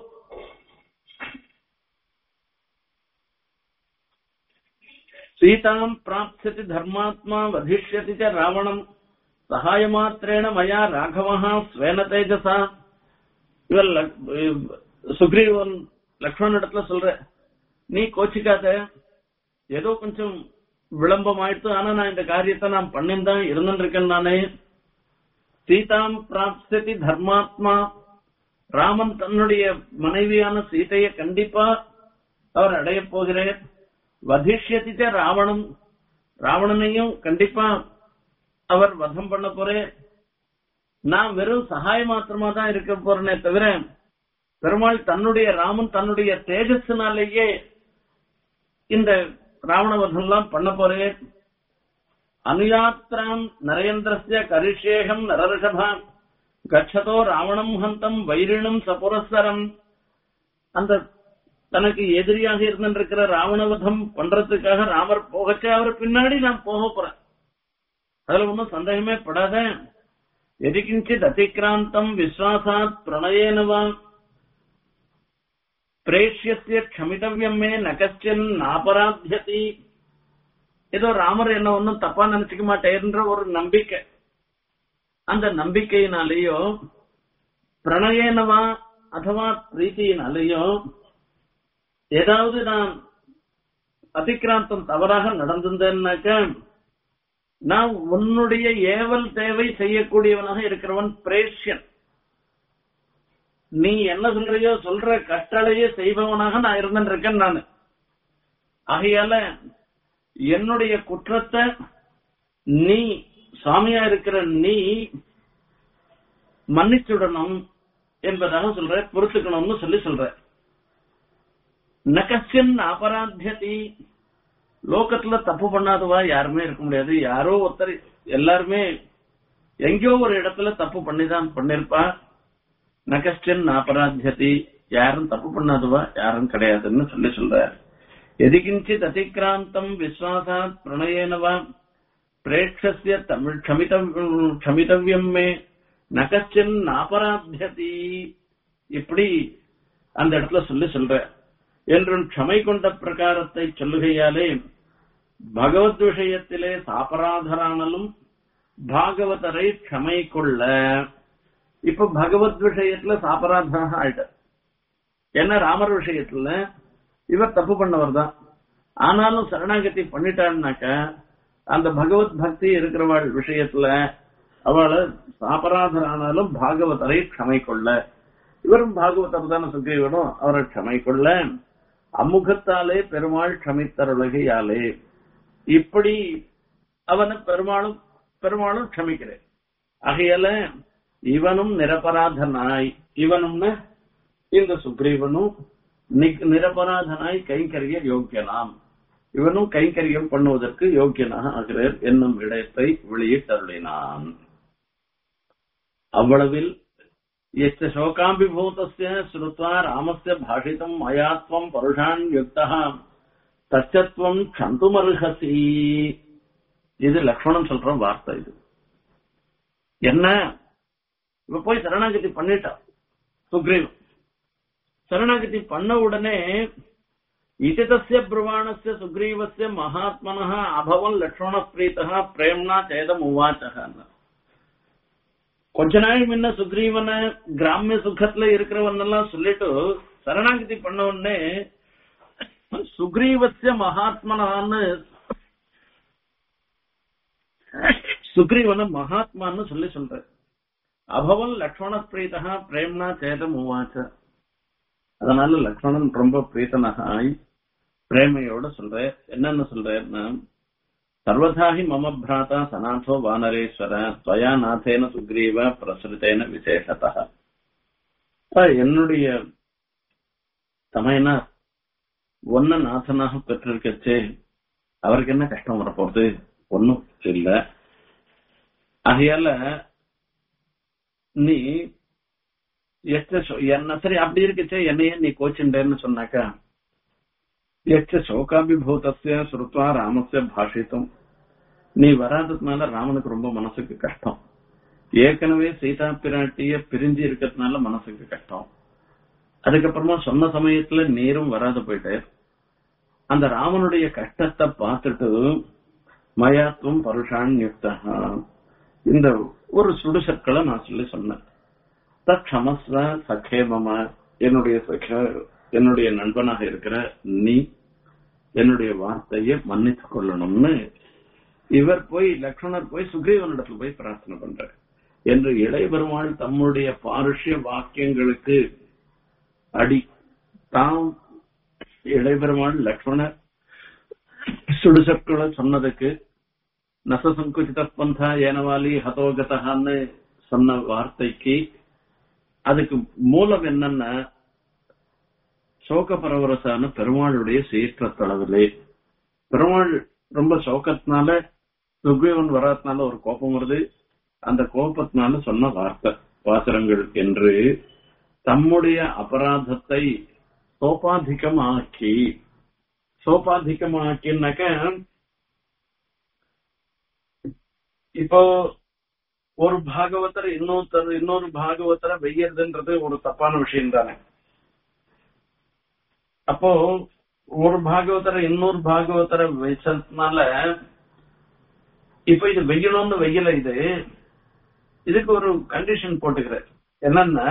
சீதாம் பிராப்ஸ்யதி தர்மாத்மா வதிஷ்யதி ச ராவணம் சகாயமாத்திரேண மயா ராகவஹா ஸ்வேன தேஜசா இவர் சுக்ரீவன் லக்ஷ்மண இடத்துல சொல்ற நீ கோச்சிக்காத ஏதோ கொஞ்சம் விளம்பம் ஆயிடுத்து ஆனா நான் இந்த காரியத்தை நான் பண்ணிருந்தான் இருந்துருக்கேன் நானே சீதாம் பிராப்ஸ்யதி தர்மாத்மா ராமன் தன்னுடைய மனைவியான சீதையை கண்டிப்பா அவர் அடைய போகிறேன் வதிஷ்யத்திட்ட ராவணம் ராவணனையும் கண்டிப்பா அவர் வதம் பண்ண போறேன் நான் வெறும் சகாய மாத்திரமா தான் இருக்க போறேனே தவிர பெருமாள் தன்னுடைய ராமன் தன்னுடைய தேஜஸ்னாலேயே இந்த ராவண வதம் எல்லாம் பண்ண போறேன் அனுயாத்திராம் நரேந்திரஸ்ய கரிஷேகம் நரரிஷபான் கச்சதோ ராவணம் ஹந்தம் வைரிணும் சபுரஸ்தரம் அந்த தனக்கு எதிரியாக இருந்திருக்கிற ராவணவதம் பண்றதுக்காக ராமர் போகச்சே அவர் பின்னாடி நான் போக போறேன் அதுல ஒன்றும் சந்தேகமே படாத எதிகிஞ்சித் அதிக்ராந்தம் விஸ்வாசாத் பிரணயேனவா பிரேஷ்யசிய க்ஷமிதவ்யம் மே நகச்சின் நாபராத்தியதி ஏதோ ராமர் என்ன ஒன்னும் தப்பா நினைச்சுக்க மாட்டேன்ற ஒரு நம்பிக்கை அந்த நம்பிக்கையினாலேயோ பிரணயனவா அதுவா பிரீத்தியினாலேயோ ஏதாவது நான் அதிக்கிராந்தம் தவறாக நடந்திருந்தேன்னாக்க நான் உன்னுடைய ஏவல் தேவை செய்யக்கூடியவனாக இருக்கிறவன் பிரேஷ்யன் நீ என்ன சொல்றியோ சொல்ற கட்டளையே செய்பவனாக நான் இருந்திருக்கேன் நான் ஆகையால என்னுடைய குற்றத்தை நீ சுவாமியா இருக்கிற நீ மன்னிச்சுடணும் என்பதாக சொல்ற பொறுத்துக்கணும்னு சொல்லி சொல்ற நகசியன் அபராத்தியதி லோகத்துல தப்பு பண்ணாதவா யாருமே இருக்க முடியாது யாரோ ஒருத்தர் எல்லாருமே எங்கேயோ ஒரு இடத்துல தப்பு பண்ணிதான் பண்ணிருப்பா நகஸ்டியன் அபராத்தியதி யாரும் தப்பு பண்ணாதவா யாரும் கிடையாதுன்னு சொல்லி சொல்ற எதிகிஞ்சித் அதிக்ராந்தம் விஸ்வாசாத் பிரணயேனவா பிரேட்சஸ்ய தமிழ் க்ஷமிதவ்யம் மே நகச்சின் அபராத்தியதி இப்படி அந்த இடத்துல சொல்லி சொல்ற என்றும் க்ஷமை கொண்ட பிரகாரத்தை சொல்லுகையாலே பகவத் விஷயத்திலே சாபராதரானலும் பாகவதரை க்ஷமை கொள்ள இப்ப பகவத் விஷயத்துல சாபராதராக ஆயிட்டார் ஏன்னா ராமர் விஷயத்துல இவர் தப்பு பண்ணவர் தான் ஆனாலும் சரணாகதி பண்ணிட்டான்னாக்க அந்த பகவத் பக்தி இருக்கிறவாள் விஷயத்துல அவளை சாபராதரானாலும் பாகவதரை க்ஷமை கொள்ள இவரும் பாகவதர் தானே சுக்ரீவனும் அவரை க்ஷமை கொள்ள அம்முகத்தாலே பெருமாள் க்ஷமித்தருளகையாலே இப்படி அவனை பெருமாளும் பெருமாளும் க்ஷமிக்கிறேன் ஆகையால இவனும் நிரபராதனாய் இவனும்னு இந்த சுக்ரீவனும் நிரபராதனாய் கைங்கரிய யோக்கியனாம் இவனும் கைங்கரியம் பண்ணுவதற்கு யோக்கியனாக ஆகிறார் என்னும் இடத்தை வெளியிட்டருளினான் அவ்வளவில் எச்ச சோகாபிபூதஸ்ய ஸ்ருத்வா ராமஸ்ய பாஷிதம் மயாத்வம் பருஷான் யுக்தா தச்சத்வம் க்ஷந்துமருகசி இது லக்ஷ்மணன் சொல்ற வார்த்தை இது என்ன இவ போய் சரணாகதி பண்ணிட்டா சுக்ரீவன் சரணாகதி பண்ண உடனே இதிதஸ்ய பிரவாணஸ்ய சுக்ரீவஸ்ய மகாத்மனः அபவன் லக்ஷ்மண பிரீத்தः பிரேம்னா சேதம் உவாச்சகன்னு கொஞ்ச நாள் முன்ன சுக்ரீவன கிராமிய சுகத்துல இருக்கிறவன் எல்லாம் சொல்லிட்டு சரணாகதி பண்ண உடனே சுக்ரீவசிய மகாத்மனான்னு சுக்ரீவன மகாத்மான்னு சொல்லி சொல்ற அபவன் லக்ஷ்மண பிரீதா பிரேம்னா சேதம் உவாச்ச அதனால லக்ஷ்மணன் ரொம்ப பிரீத்தனாக ஆகி பிரேமையோட சொல்ற என்னன்னு சொல்றேன்னா சர்வதாஹி மம பிராதா சனாதோ வானரேஸ்வர துவயா நாதேன சுக்ரீவ பிரசுரித்தேன விசேஷதா என்னுடைய தமையனா ஒன்ன நாதனாக பெற்றிருக்கச்சே அவருக்கு என்ன கஷ்டம் வரப்போகுது ஒன்னும் இல்ல ஆகையால நீ எச்ச என்ன சரி அப்படி இருக்கச்சே என்னையே நீ கோச்சுண்டேன்னு சொன்னாக்கா எச்ச சோகாபிபூதஸ்ய சுருத்வா ராமஸ்ய பாஷித்தம் நீ வராததுனால ராமனுக்கு ரொம்ப மனசுக்கு கஷ்டம் ஏற்கனவே சீதா பிராட்டிய பிரிஞ்சு இருக்கிறதுனால மனசுக்கு கஷ்டம் அதுக்கப்புறமா சொன்ன சமயத்துல நீரும் வராத போயிட்டு அந்த ராமனுடைய கஷ்டத்தை பார்த்துட்டு மயாத்துவம் பருஷான் யுக்தா இந்த ஒரு சுடுசற்களை நான் சொல்லி சொன்னேன் தமஸ்வ சகேமம என்னுடைய சக என்னுடைய நண்பனாக இருக்கிற நீ என்னுடைய வார்த்தையை மன்னித்துக் கொள்ளணும்னு இவர் போய் லக்ஷ்மணர் போய் சுக்ரீவனிடத்துல போய் பிரார்த்தனை பண்ற என்று இளைய பெருமாள் தம்முடைய பாருஷ்ய வாக்கியங்களுக்கு அடி தாம் இளைய பெருமாள் லக்ஷ்மணர் சுடுசற்களை சொன்னதுக்கு நசசங்குச்சித பந்தா ஏனவாலி ஹதோகதான்னு சொன்ன வார்த்தைக்கு அதுக்கு மூலம் என்னன்னா சோக பரவரசான பெருமாளுடைய சீற்றத்தளவிலே பெருமாள் ரொம்ப சோகத்தினால சுக்ரீவன் வராதனால ஒரு கோபம் வருது அந்த கோபத்தினால சொன்ன வார்த்தை வாசரங்கள் என்று தம்முடைய அபராதத்தை சோபாதிகமாக்கி சோபாதிகமாக்கினாக்க இப்போ ஒரு பாகவதர் இன்னொருத்தர் இன்னொரு பாகவதரை வெய்யறதுன்றது ஒரு தப்பான விஷயம் தானே அப்போ ஒரு பாகவதரை இன்னொரு பாகவதரை வச்சதுனால இப்ப இது வெய்யணும்னு வெய்யல இது இதுக்கு ஒரு கண்டிஷன் போட்டுக்கிறேன் என்னன்னா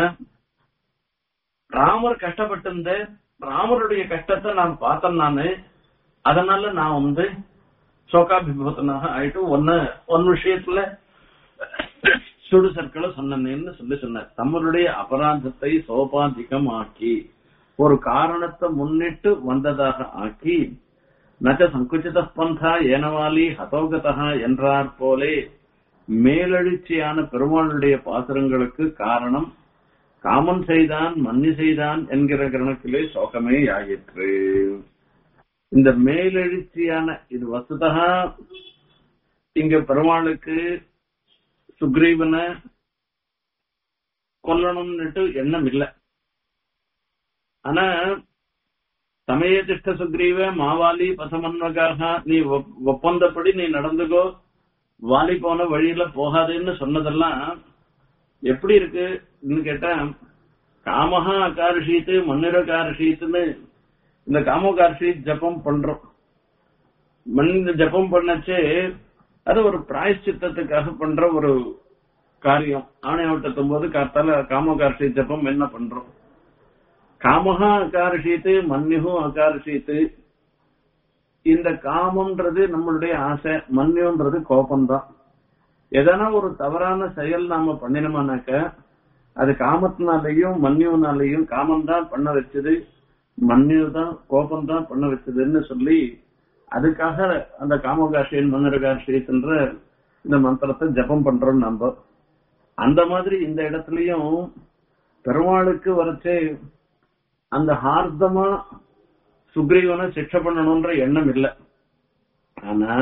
ராமர் கஷ்டப்பட்டிருந்த ராமருடைய கஷ்டத்தை நான் பார்த்தேன் நானு அதனால நான் வந்து சோகாபிபூத்தனாக ஆயிட்டு ஒன்னு ஒன் விஷயத்துல சுடு சர்க்களை சொன்னேன்னு சொல்லி சொன்னார் தம்முடைய அபராதத்தை சோபாதிகமாக்கி ஒரு காரணத்தை முன்னிட்டு வந்ததாக ஆக்கி நச்ச சங்குச்சித பந்தா ஏனவாலி ஹதோகதா என்றார் போலே மேலெழுச்சியான பெருமாளுடைய பாசுரங்களுக்கு காரணம் காமன் செய்தான் மன்னி செய்தான் என்கிற கணக்கிலே சோகமே ஆயிற்று இந்த மேலெழுச்சியான இது வசுதா இங்க பெருமாளுக்கு சுக்ரீவனை கொல்லணும்னுட்டு எண்ணம் இல்லை ஆனா சமயதிஷ்ட சுக்ரீவ மாவாலி பசமன்வகாக நீ ஒப்பந்தப்படி நீ நடந்துக்கோ வாலி போன வழியில போகாதுன்னு சொன்னதெல்லாம் எப்படி இருக்குன்னு கேட்டா காமஹா அகாரிஷீத்து மண்ணிர காரிஷீத்துன்னு இந்த காமோகாரிஷீத் ஜபம் பண்றோம் மண் ஜபம் பண்ணச்சே அது ஒரு பிராயச்சித்தத்துக்காக பண்ற ஒரு காரியம் ஆணை ஓட்டத்தும் போது காத்தால காமோகாரிஷி ஜபம் என்ன பண்றோம் காமஹா அகாரிஷீத்து மன்யுகு அகாரிஷீத்து இந்த காமம்ன்றது நம்மளுடைய ஆசை மன்யுன்றது கோபம்தான் எதனா ஒரு தவறான செயல் நாம பண்ணினோம்னாக்க அது காமத்தினாலையும் மன்யுனாலையும் காமம் தான் பண்ண வச்சது மன்யு தான் கோபம் தான் பண்ண வச்சதுன்னு சொல்லி அதுக்காக அந்த காமகாஷியன் மன்னரகாஷியன்ற இந்த மந்திரத்தை ஜபம் பண்றோம் நம்ம அந்த மாதிரி இந்த இடத்துலயும் பெருமாளுக்கு வரைச்சே அந்த ஹார்தமா சுக்ரீவனை சிக்ஷை பண்ணணும்ன்ற எண்ணம் இல்லை ஆனா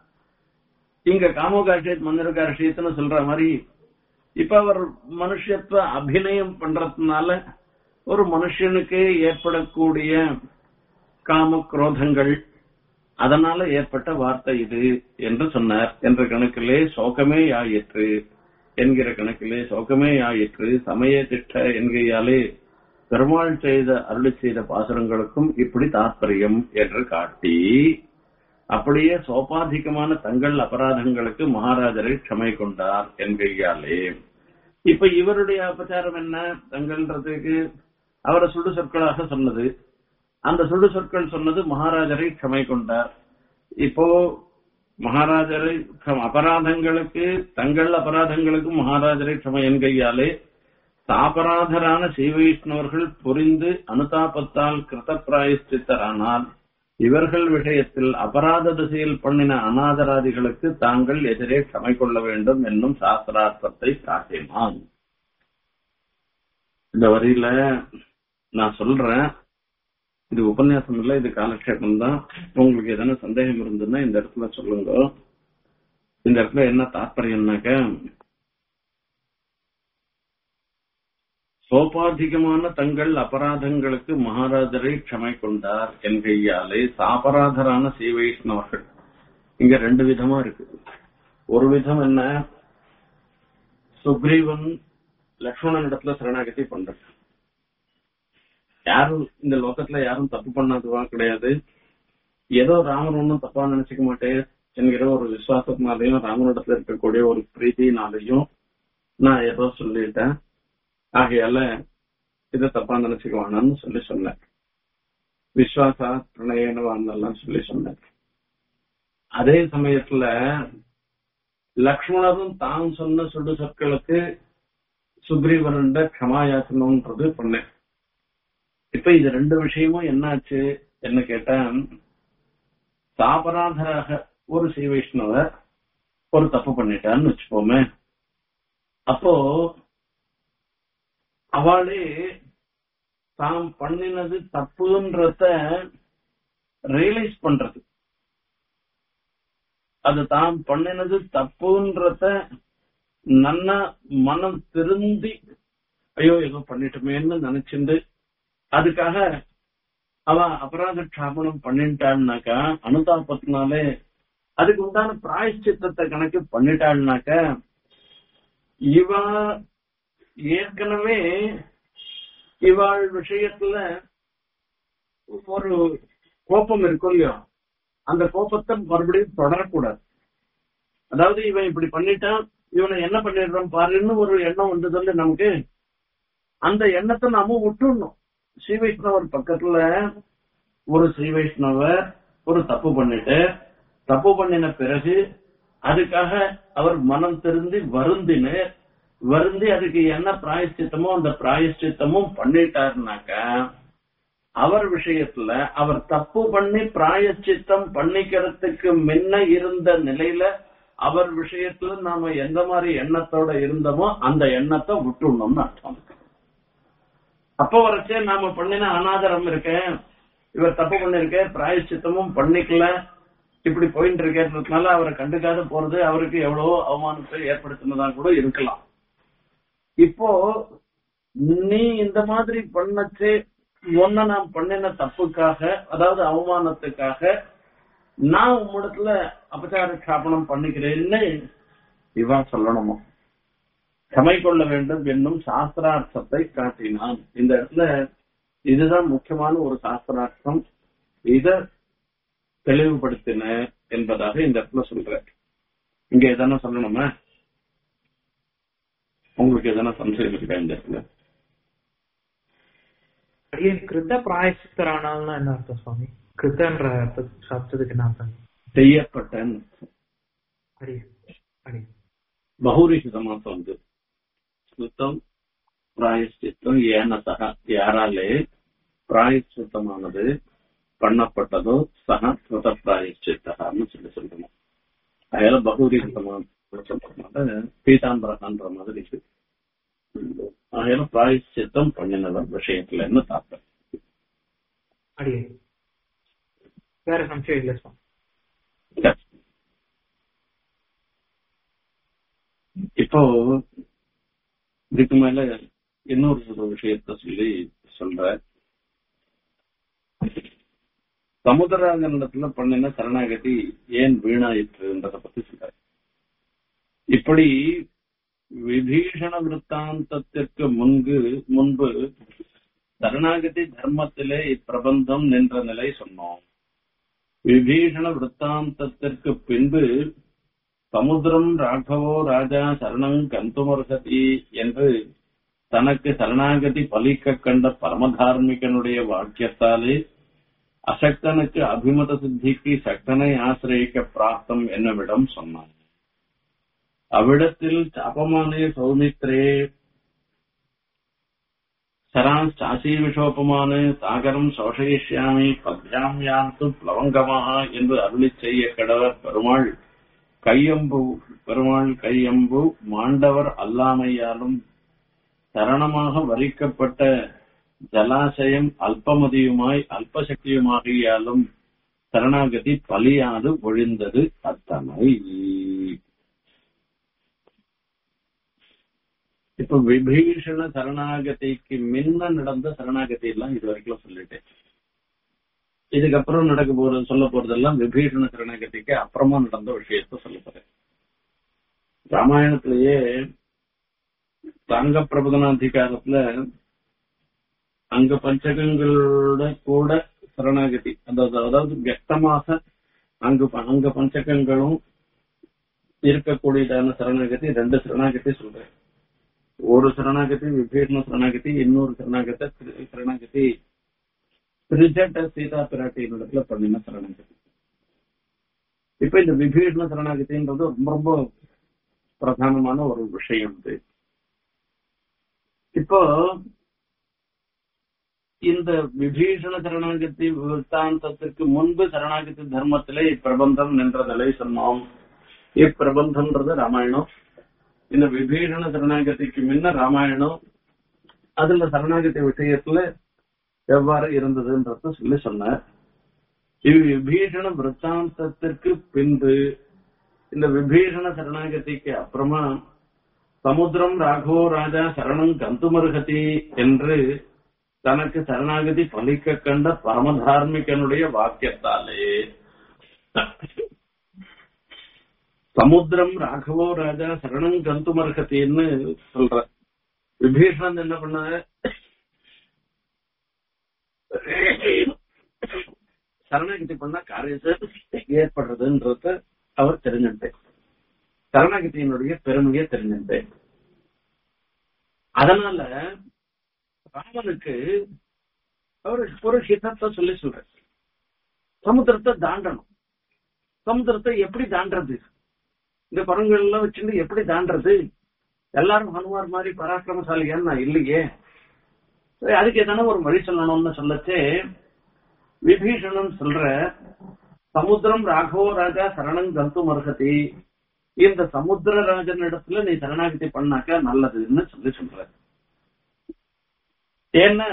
இங்க காமோகாஷியத் மந்திரகாஷியத்னு சொல்ற மாதிரி இப்ப அவர் மனுஷத்துவ அபிநயம் பண்றதுனால ஒரு மனுஷனுக்கு ஏற்படக்கூடிய காம குரோதங்கள் அதனால ஏற்பட்ட வார்த்தை இது என்று சொன்னார் என்ற கணக்கிலே சோகமே ஆயிற்று என்கிற கணக்கிலே சோகமே ஆயிற்று சமய திட்ட என்கையாலே பெருமாள் செய்த அருளி செய்த பாசுரங்களுக்கும் இப்படி தாற்பயம் என்று காட்டி அப்படியே சோபாதிகமான தங்கள் அபராதங்களுக்கு மகாராஜரை க்ஷமை கொண்டார் என்கையாலே இப்ப இவருடைய அபச்சாரம் என்ன தங்கள்ன்றதுக்கு அவரை சுடு சொற்களாக சொன்னது அந்த சுடு சொற்கள் சொன்னது மகாராஜரை க்ஷமை கொண்டார் இப்போ மகாராஜரை க்ஷம- அபராதங்களுக்கு தங்கள் அபராதங்களுக்கு மகாராஜரை க்ஷம என்கையாலே தாபராதரான ஸ்ரீவைஷ்ணவர்கள் புரிந்து அனுதாபத்தால் கிருத பிராயஷ்டித்தரானால் இவர்கள் விஷயத்தில் அபராத திசையில் பண்ணின அநாதராதிகளுக்கு தாங்கள் எதிரே க்ஷமை கொள்ள வேண்டும் என்னும் சாஸ்திரார்த்தத்தை காட்டினான் இந்த வரியில நான் சொல்றேன் இது உபன்யாசம் இல்ல இது காலக்ஷேபம் தான் உங்களுக்கு எதனா சந்தேகம் இருந்ததுன்னா இந்த இடத்துல சொல்லுங்க இந்த இடத்துல என்ன தாற்பயம்னாக்க சோபாதிகமான தங்கள் அபராதங்களுக்கு மகாராஜரை க்ஷமை கொண்டார் என்கையாலே சாபராதரான சீவைஷ்ணவர்கள் இங்க ரெண்டு விதமா இருக்கு ஒரு விதம் என்ன சுக்ரீவன் லக்ஷ்மணன் இடத்துல சரணாகதி பண்ற யாரும் இந்த லோகத்துல யாரும் தப்பு பண்ணாதவா கிடையாது ஏதோ ராமன் ஒன்னும் தப்பா நினைச்சுக்க மாட்டேன் என்கிற ஒரு விசுவாசத்தினாலையும் ராமனிடத்துல இருக்கக்கூடிய ஒரு பிரீத்தினாலையும் நான் ஏதோ சொல்லிட்டேன் ஆகையால இத தப்பா நினைச்சுக்க வேணாம்னு சொல்லி சொன்னேன் விஸ்வாசா பிரணயனவான்னெல்லாம் சொல்லி சொன்னேன் அதே சமயத்துல லக்ஷ்மணரும் தான் சொன்ன சுடு சொற்களுக்கு சுக்ரீவனண்ட க்ஷமாயாசனம்ன்றது பண்ணேன் இப்ப இது ரெண்டு விஷயமும் என்னாச்சு என்ன கேட்டா சாபராதராக ஒரு ஸ்ரீ வைஷ்ணவர் ஒரு தப்பு பண்ணிட்டான்னு வச்சுப்போமே அப்போ அவளே தாம் பண்ணினது தப்புன்றத ரியலைஸ் பண்றது அது தாம் பண்ணினது தப்புன்றத நன்னா மனம் திருந்தி ஐயோ ஏதோ பண்ணிட்டோமேன்னு நினைச்சிருந்து அதுக்காக அவ அபராத க்ஷாபனம் பண்ணிட்டாள்னாக்கா அனுதாபத்தினாலே அதுக்கு உண்டான பிராயஷ்சித்தத்தை கணக்கு பண்ணிட்டாள்னாக்க இவ ஏற்கனவே இவாள் விஷயத்துல ஒரு கோபம் இருக்கும் இல்லையோ அந்த கோபத்தை மறுபடியும் தொடரக்கூடாது அதாவது இவன் இப்படி பண்ணிட்டான் இவனை என்ன பண்ணிடுறான் பாருன்னு ஒரு எண்ணம் வந்ததுல நமக்கு அந்த எண்ணத்தை நாம விட்டுடணும் ஸ்ரீ வைஷ்ணவர் பக்கத்துல ஒரு ஸ்ரீ வைஷ்ணவர் ஒரு தப்பு பண்ணிட்டு தப்பு பண்ணின பிறகு அதுக்காக அவர் மனம் திருந்தி வருந்தின வருந்தி அதுக்கு என்ன பிராயஷ்சித்தமோ அந்த பிராயஷ்சித்தமும் பண்ணிட்டாருனாக்க அவர் விஷயத்துல அவர் தப்பு பண்ணி பிராயச்சித்தம் பண்ணிக்கிறதுக்கு முன்ன இருந்த நிலையில அவர் விஷயத்துல நாம எந்த மாதிரி எண்ணத்தோட இருந்தோமோ அந்த எண்ணத்தை விட்டுடணும்னு அர்த்தம் அப்ப வரைச்சே நாம பண்ணின அனாதரம் இருக்க இவர் தப்பு பண்ணிருக்க பிராயச்சித்தமும் பண்ணிக்கல இப்படி போயிட்டு இருக்கிறதுனால அவரை கண்டுக்காத போறது அவருக்கு எவ்வளவோ அவமானத்தை ஏற்படுத்தினதா கூட இருக்கலாம் இப்போ நீ இந்த மாதிரி பண்ணச்சு ஒன்ன நான் பண்ணின தப்புக்காக அதாவது அவமானத்துக்காக நான் உம்மிடத்துல அபச்சார ஸ்தாபனம் பண்ணிக்கிறேன்னு இவா சொல்லணுமோ க்ஷமை கொள்ள வேண்டும் என்னும் சாஸ்திரார்த்தத்தை காட்டினான் இந்த இடத்துல இதுதான் முக்கியமான ஒரு சாஸ்திரார்த்தம் இத தெளிவுபடுத்தின என்பதாக இந்த இடத்துல சொல்ற இங்க எதனா சொல்லணுமா உங்களுக்கு எதனா சம்சயம் இருக்கா இந்த இடத்துல அடியே கிருத்த பிராயசித்தரானால்னா என்ன அர்த்தம் சுவாமி கிருத்தன்ற அர்த்த- சப்தத்துக்கு என்ன அர்த்தம் செய்யப்பட்டன்னு அடியே அடியே பகுரிஷி சமாசம் வந்து ஸ்மிருத்தம் பிராயஷ்சித்தம் ஏனத்தக யாராலே பிராயஷ்சித்தமானது பண்ணப்பட்டதோ சக ஸ்மிருத பிராயஷ்சித்தகான்னு சொல்லி சொல்லணும் அதனால பகுரிஷி சமாசம் சொல்றதுனால பீதாம்பரகான்ற மாதிரி இருக்கு அதனால பிராயஷ்சித்தம் பண்ணினவர் விஷயத்துல என்ன தாக்கம் அடியே வேற சம்சயம் இல்ல சுவாமி இப்போ இதுக்கு மேல இன்னொரு ஒரு விஷயத்த சொல்லி சொல்ற சமுதிராங்கண்டத்துல பண்ணின சரணாகதி ஏன் வீணாயிற்றுன்றத பத்தி சொல்ற இப்படி விபீஷண விற்த்தாந்தத்திற்கு முன்பு முன்பு சரணாகதி தர்மத்திலே இப்பிரபந்தம் நின்ற நிலை சொன்னோம் விபீஷண விற்த்தாந்தத்திற்கு பின்பு சமுத்திரம் ராഘவோ ராஜா சரணம் கந்துமர்ஹதி என்று தனக்கு சரணாகதி பலிக்க கண்ட பரமதார்மிகனுடைய வாக்கியத்தாலே அசக்தனுக்கு அபிமத சித்திக்கு சக்தனை ஆசிரியக்க பிராப்தம் என்னவிடம் சொன்னான் அவ்விடத்தில் சாபமானே சௌமித்ரே சராஞ்சாசி விஷோபமான சாகரம் சோஷயிஷ்யாமி பத்யாம் யாந்து பிளவங்கமாக என்று அருளி செய்ய கடவர் பெருமாள் கையம்பு பெருமாள் கையம்பு மாண்டவர் அல்லாமையாலும் சரணமாக வரிக்கப்பட்ட ஜலாசயம் அல்பமதியுமாய் அல்பசக்தியுமாகியாலும் சரணாகதி பலியாது ஒழிந்தது அத்தனை இப்ப விபீஷண சரணாகதிக்கு முன்ன நடந்த சரணாகதி எல்லாம் இது வரைக்கும் சொல்லிட்டேன் இதுக்கப்புறம் நடக்க போறது சொல்ல போறதெல்லாம் விபீஷண சரணாகதிக்கு அப்புறமா நடந்த விஷயத்த சொல்ல போறேன் ராமாயணத்திலேயே தாங்க பிரபதனாதிகாரத்துல அங்க பஞ்சகங்களோட கூட சரணாகதி அதாவது அதாவது வியக்தமாக அங்கு அங்க பஞ்சகங்களும் இருக்கக்கூடியதான சரணாகதி ரெண்டு சரணாகதி சொல்றேன் ஒரு சரணாகதி விபீஷண சரணாகதி இன்னொரு சரணாகத்தை சரணாகதி திரிஜட்ட சீதா பிராட்டியினிடத்துல பண்ணின சரணாகதி இப்ப இந்த விபீஷண சரணாகதின்றது ரொம்ப ரொம்ப பிரதானமான ஒரு விஷயம் இது இப்போ இந்த விபீஷண சரணாகதி விற்த்தாந்தத்திற்கு முன்பு சரணாகதி தர்மத்திலே இப்பிரபந்தம் நின்றதலை சொன்னோம் இப்பிரபந்தம்ன்றது ராமாயணம் இந்த விபீஷண சரணாகதிக்கு முன்ன ராமாயணம் அதுல சரணாகதி விஷயத்துல எவ்வாறு இருந்ததுன்றத சொல்லி சொன்னார் இது விபீஷண விற்த்தாந்தத்திற்கு பின்பு இந்த விபீஷண சரணாகதிக்கு அப்புறமா சமுத்திரம் ராகவோ ராஜா சரணம் கந்துமருகதி என்று தனக்கு சரணாகதி பலிக்க கண்ட பரமதார்மிகனுடைய வாக்கியத்தாலே சமுத்திரம் ராகவோ ராஜா சரணம் கந்துமர்கத்தின்னு சொல்ற விபீஷணன் என்ன பண்ண சரணாகதி பண்ணா காரியத்தை ஏற்படுறதுன்றத அவர் தெரிஞ்சுட்டேன் சரணாகதியினுடைய பெருமையை தெரிஞ்சுட்டேன் அதனால ராமனுக்கு அவர் ஒரு ஹிதத்தை சொல்லி சொல்ற சமுத்திரத்தை தாண்டணும் சமுத்திரத்தை எப்படி தாண்டறது இந்த படங்கள் எல்லாம் வச்சுட்டு எப்படி தாண்டறது எல்லாரும் ஹனுமார் மாதிரி பராக்கிரமசாலியான்னு நான் இல்லையே சரி, அதுக்கு எதனா ஒரு வழி சொல்லணும்னு சொல்லச்சே விபீஷணன் சொல்ற சமுத்திரம் ராகவோ ராஜா சரணம் கந்து மருகதி இந்த சமுத்திர ராஜன் இடத்துல நீ சரணாகதி பண்ணாக்க நல்லதுன்னு சொல்லி சொல்ற ஏன்னா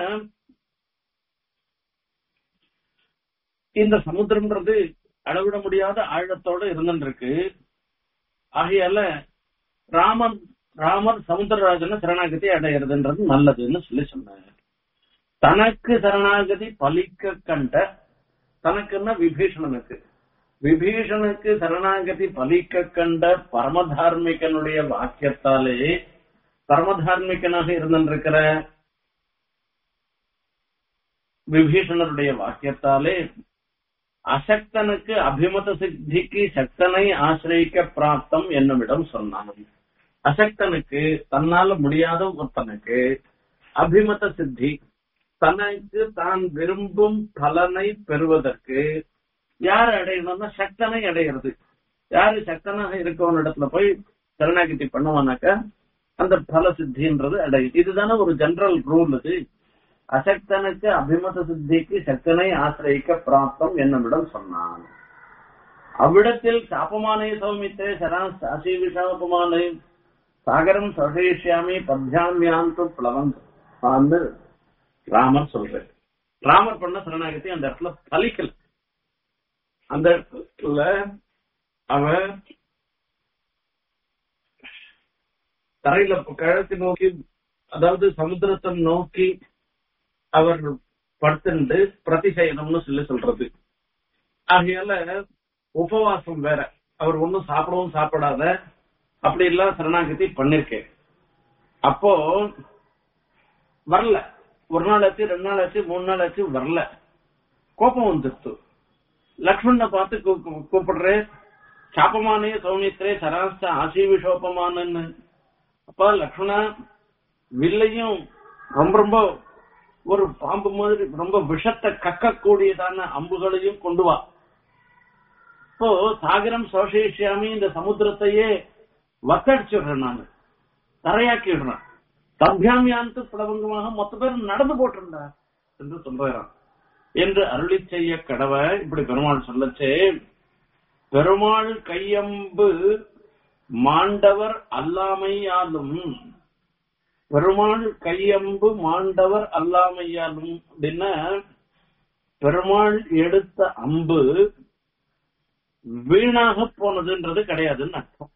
இந்த சமுத்திரம்ன்றது அளவிட முடியாத ஆழத்தோட இருந்துருக்கு ஆகையால ராமன் ராமர் சமுத்திரராஜன சரணாகதி அடையிறதுன்றது நல்லதுன்னு சொல்லி சொன்னாங்க தனக்கு சரணாகதி பலிக்க கண்ட தனக்குன்னா விபீஷணனுக்கு விபீஷணுக்கு சரணாகதி பலிக்க கண்ட பரமதார்மிகனுடைய வாக்கியத்தாலே பரமதார்மிகனாக இருந்திருக்கிற விபீஷணருடைய வாக்கியத்தாலே அசக்தனுக்கு அபிமத சித்திக்கு சக்தனை ஆசிரியிக்க பிராப்தம் என்னுமிடம் சொன்னான் அசக்தனுக்கு தன்னால முடியாத ஒருத்தனுக்கு அபிமத சித்தி தனக்கு தான் விரும்பும் பலனை பெறுவதற்கு யார் அடையணும்னா சக்தனை அடையிறது யாரு சக்தனாக இருக்கவன் இடத்துல போய் சரணாகிதி பண்ணுவானாக்க அந்த பல சித்தின்றது அடையுது இதுதானே ஒரு ஜெனரல் ரூல் இது அசக்தனுக்கு அபிமத சித்திக்கு சக்தனை ஆசிரியிக்க பிராப்தம் என்னுமிடம் சொன்னான் அவ்விடத்தில் சாபமானே சௌமித்தே சராஸ் அசி விஷாபமானே சாகரம் சோஷயிஷ்யாமி பத்யாமியாந்து பிளவன் ராமர் சொல்றாரு ராமர் பண்ண சரணாகதி அந்த இடத்துல பலிக்கல அந்த இடத்துல அவன் தரையில கிழக்கு நோக்கி அதாவது சமுத்திரத்தை நோக்கி அவர் படுத்துண்டு பிரதிசயனம்னு சொல்லி சொல்றது ஆகையால உபவாசம் வேற அவர் ஒண்ணும் சாப்பிடவும் சாப்பிடாத அப்படி எல்லாம் சரணாகதி பண்ணிருக்கேன் அப்போ வரல ஒரு நாள் ஆச்சு ரெண்டு நாள் ஆச்சு மூணு நாள் ஆச்சு வரல கோபம் வந்துருச்சு லக்ஷ்மணனை பார்த்து கூ- கூ- கூப்பிடுறேன் சாப்பமானே சௌமித்ரே சராஸ்த ஆசீவிஷோபமானன்னு அப்பா லக்ஷ்மணா வில்லையும் ரொம்ப ரொம்ப ஒரு பாம்பு மாதிரி ரொம்ப விஷத்தை கக்கக்கூடியதான அம்புகளையும் கொண்டு வா இப்போ சாகரம் சோஷேஷியாமி இந்த சமுத்திரத்தையே வத்தடிச்சிடுறேன் நான் தரையாக்கிடுறேன் தர்பியாமியாந்து பிளவங்கமாக மொத்த பேர் நடந்து போட்டிருந்தா என்று சொல்றான் என்று அருளி செய்ய கடவை இப்படி பெருமாள் சொல்லச்சே பெருமாள் கையம்பு மாண்டவர் அல்லாமையாலும் பெருமாள் கையம்பு மாண்டவர் அல்லாமையாலும் அப்படின்னா பெருமாள் எடுத்த அம்பு வீணாக போனதுன்றது கிடையாதுன்னு அர்த்தம்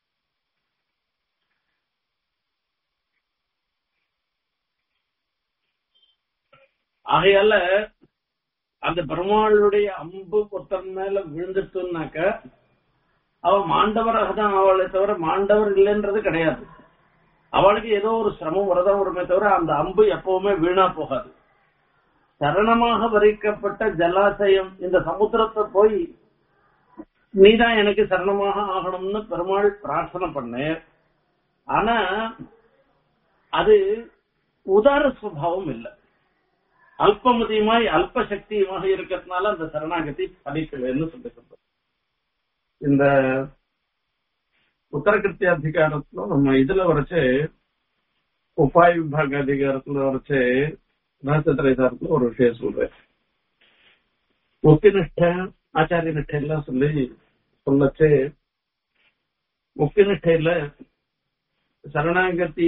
ஆகையால அந்த பெருமாளுடைய அம்பு ஒருத்தன் மேல விழுந்துட்டுனாக்க அவன் மாண்டவராக தான் அவளை தவிர மாண்டவர் இல்லைன்றது கிடையாது அவளுக்கு ஏதோ ஒரு சிரமம் வரதான் வருமே தவிர அந்த அம்பு எப்பவுமே வீணா போகாது சரணமாக வரிக்கப்பட்ட ஜலாசயம் இந்த சமுத்திரத்தை போய் நீதான் எனக்கு சரணமாக ஆகணும்னு பெருமாள் பிரார்த்தனை பண்ணேன் ஆனா அது உதார சுபாவம் இல்லை அல்பமதியுமாய் அல்ப சக்தியுமாக இருக்கிறதுனால அந்த சரணாகதி பலிக்கலைன்னு சொல்லி சொல்றோம் இந்த உத்தரகிருத்திய அதிகாரத்துல நம்ம இதுல வரைச்சு உபாய விபாக அதிகாரத்துல வரைச்சு ரகசியத்திரைசாரத்துல ஒரு விஷயம் சொல்றேன் முக்தி நிஷ்ட ஆச்சாரிய நிஷ்டை எல்லாம் சொல்லி சொல்லச்சு முக்தி நிஷ்டையில சரணாகதி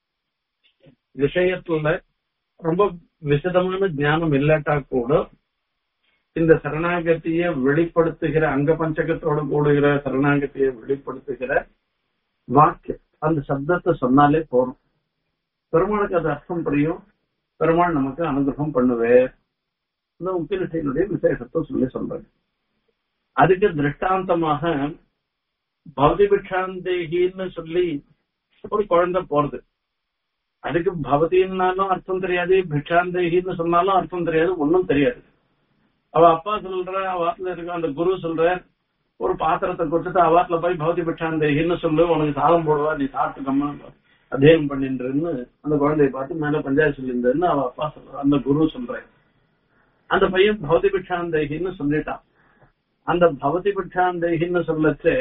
விஷயத்துல ரொம்ப விசதமான ஞானம் இல்லாட்டா கூட இந்த சரணாகத்திய வெளிப்படுத்துகிற அங்க பஞ்சகத்தோட கூடுகிற சரணாகத்திய வெளிப்படுத்துகிற வாக்கிய அந்த சப்தத்தை சொன்னாலே போதும் பெருமாளுக்கு அது அர்த்தம் புரியும் பெருமாள் நமக்கு அனுகிரகம் பண்ணுவேர் இந்த முக்கிய விசேஷத்தை சொல்லி சொல்றாங்க அதுக்கு திருஷ்டாந்தமாக பௌதி பிக்ஷாந்தேகின்னு சொல்லி ஒரு குழந்தை போறது அதுக்கு பவதின்னாலும் அர்த்தம் தெரியாது பிக்ஷாந்தேகின்னு சொன்னாலும் அர்த்தம் தெரியாது ஒன்னும் தெரியாது அவ அப்பா சொல்ற அவாத்துல இருக்க அந்த குரு சொல்ற ஒரு பாத்திரத்தை கொடுத்துட்டு அவாத்துல போய் பௌதி பிக்ஷாந்தேகின்னு சொல்லு உனக்கு சாதம் போடுவா நீ சாப்பிட்டுக்கம்மா அத்தியனம் பண்ணின்றன்னு அந்த குழந்தைய பார்த்து மேல பஞ்சாயத்து சொல்லியிருந்தேன்னு அவ அப்பா சொல்ற அந்த குரு சொல்றேன் அந்த பையன் பௌதி பிக்ஷாந்தேகின்னு சொல்லிட்டான் அந்த பௌதி பிக்ஷாந்தேகின்னு சொல்லச்சு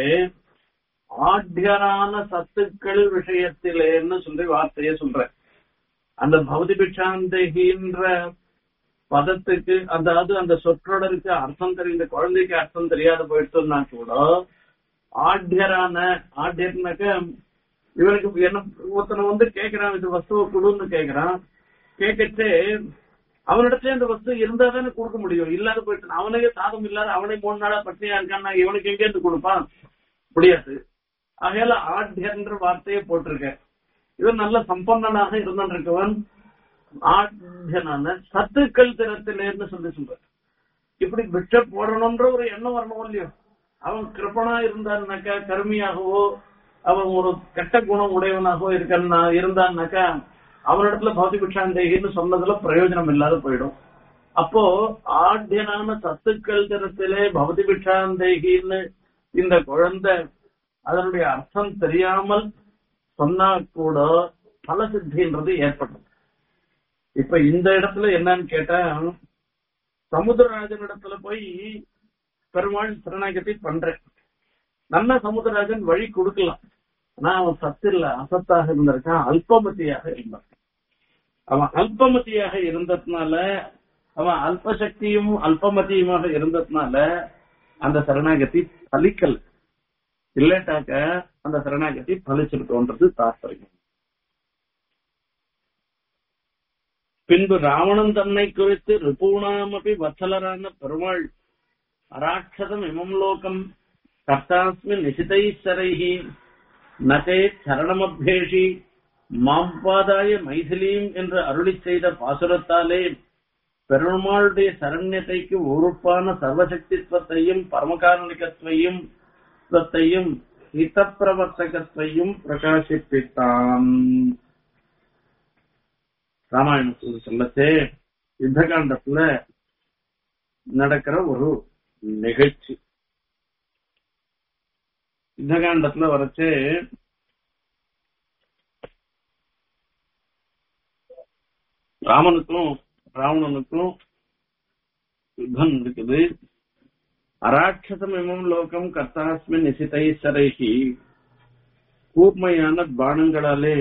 ஆட்யரான சத்துக்கள் விஷயத்திலேன்னு சொல்லி வார்த்தையை சொல்றேன் அந்த பௌதி பிக்ஷாந்தேகின்ற பதத்துக்கு அதாவது அந்த சொற்றொடருக்கு அர்த்தம் தெரிந்த குழந்தைக்கு அர்த்தம் தெரியாத போயிட்டுனா கூட ஆட்யரான ஆட்யர்னாக்க இவனுக்கு என்ன ஒருத்தனை வந்து கேக்குறான் இது வஸ்துவை கொடுன்னு கேக்குறான் கேட்கட்டு அவனிடத்துல இந்த வஸ்து இருந்தா தானே கொடுக்க முடியும் இல்லாத போயிட்டு அவனுக்கே சாதம் இல்லாத அவனே மூணு நாளா பட்டினியா இருக்கான்னா இவனுக்கு எங்க இருந்து கொடுப்பான் முடியாது ஆகையால ஆட்யன்ற வார்த்தையை போட்டிருக்கேன் இவன் நல்ல சம்பன்னனாக இருந்திருக்கவன் ஆட்யனான சத்துக்கள் திறத்திலேன்னு சொல்லி சொல்ற இப்படி பிட்ச போடணும்ன்ற ஒரு எண்ணம் வரணும் இல்லையோ அவன் கிருப்பனா இருந்தான்னாக்கா கருமியாகவோ அவன் ஒரு கெட்ட குணம் உடையவனாகவோ இருக்கா இருந்தான்னாக்கா அவனிடத்துல பௌதி பிக்ஷாந்தேகின்னு சொன்னதுல பிரயோஜனம் இல்லாத போயிடும் அப்போ ஆட்யனான சத்துக்கள் திறத்திலே பௌதி பிக்ஷாந்தேகின்னு இந்த குழந்தை அதனுடைய அர்த்தம் தெரியாமல் சொன்னா கூட பல சித்தின்றது ஏற்படும் இப்ப இந்த இடத்துல என்னன்னு கேட்டா சமுத்திரராஜன் இடத்துல போய் பெருமாள் சரணாகதி பண்றேன் நல்ல சமுத்திரராஜன் வழி கொடுக்கலாம் ஆனா அவன் சத்து இல்ல அசத்தாக இருந்திருக்கான் அல்பமதியாக இருந்தான் அவன் அல்பமதியாக இருந்ததுனால அவன் அல்பசக்தியும் அல்பமதியுமாக இருந்ததுனால அந்த சரணாகதி பலிக்கல் இல்லட்டாக்க அந்த சரணாகதி பலிச்சிருக்கோன்றது தாற்பயம் பின்பு ராவணன் தன்னை குறித்து ரிபூணாமபி வத்சலரான பெருமாள் அராட்சதம் இமம் லோகம் கர்த்தாஸ்மின் நிசிதைஸ்வரைஹி நகே சரணமபேஷி மாம்பாதாய மைதிலீம் என்று அருளி செய்த பாசுரத்தாலே பெருமாளுடைய சரண்யத்தைக்கு உறுப்பான சர்வசக்தித்வத்தையும் பரமகாரணிகத்வையும் ஹிதப்பிரவர்த்தகத்தையும் பிரகாசிப்பித்தான் ராமாயணத்துல சொல்லச்சே யுத்தகாண்டத்துல நடக்கிற ஒரு நிகழ்ச்சி யுத்தகாண்டத்துல வரைச்சு ராமனுக்கும் ராவணனுக்கும் யுத்தம் இருக்குது அராட்சசம் இமம் லோகம் கர்த்தாஸ்மின் நிசிதைசரைகி கூர்மையான பானங்களாலே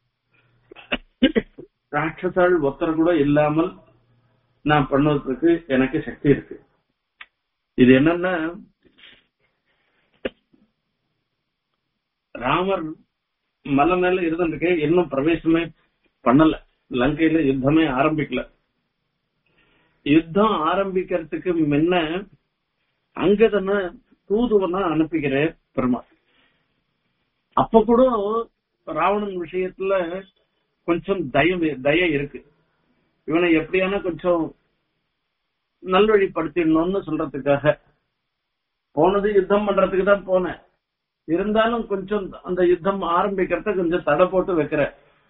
ராட்சசால் ஒத்தர் கூட இல்லாமல் நான் பண்ணுவதற்கு எனக்கு சக்தி இருக்கு இது என்னன்னா ராமர் மலை மேல இருந்துருக்கு இன்னும் பிரவேசமே பண்ணல லங்கையில யுத்தமே ஆரம்பிக்கல யுத்தம் ஆரம்பிக்கிறதுக்கு முன்ன அங்கதன தூதுவனா அனுப்பிக்கிறேன் பெருமாள் அப்ப கூட ராவணன் விஷயத்துல கொஞ்சம் தயம் தய இருக்கு இவனை எப்படியான கொஞ்சம் நல்வழிப்படுத்திடணும்னு சொல்றதுக்காக போனது யுத்தம் பண்றதுக்கு தான் போனேன் இருந்தாலும் கொஞ்சம் அந்த யுத்தம் ஆரம்பிக்கிறத கொஞ்சம் தடை போட்டு வைக்கிற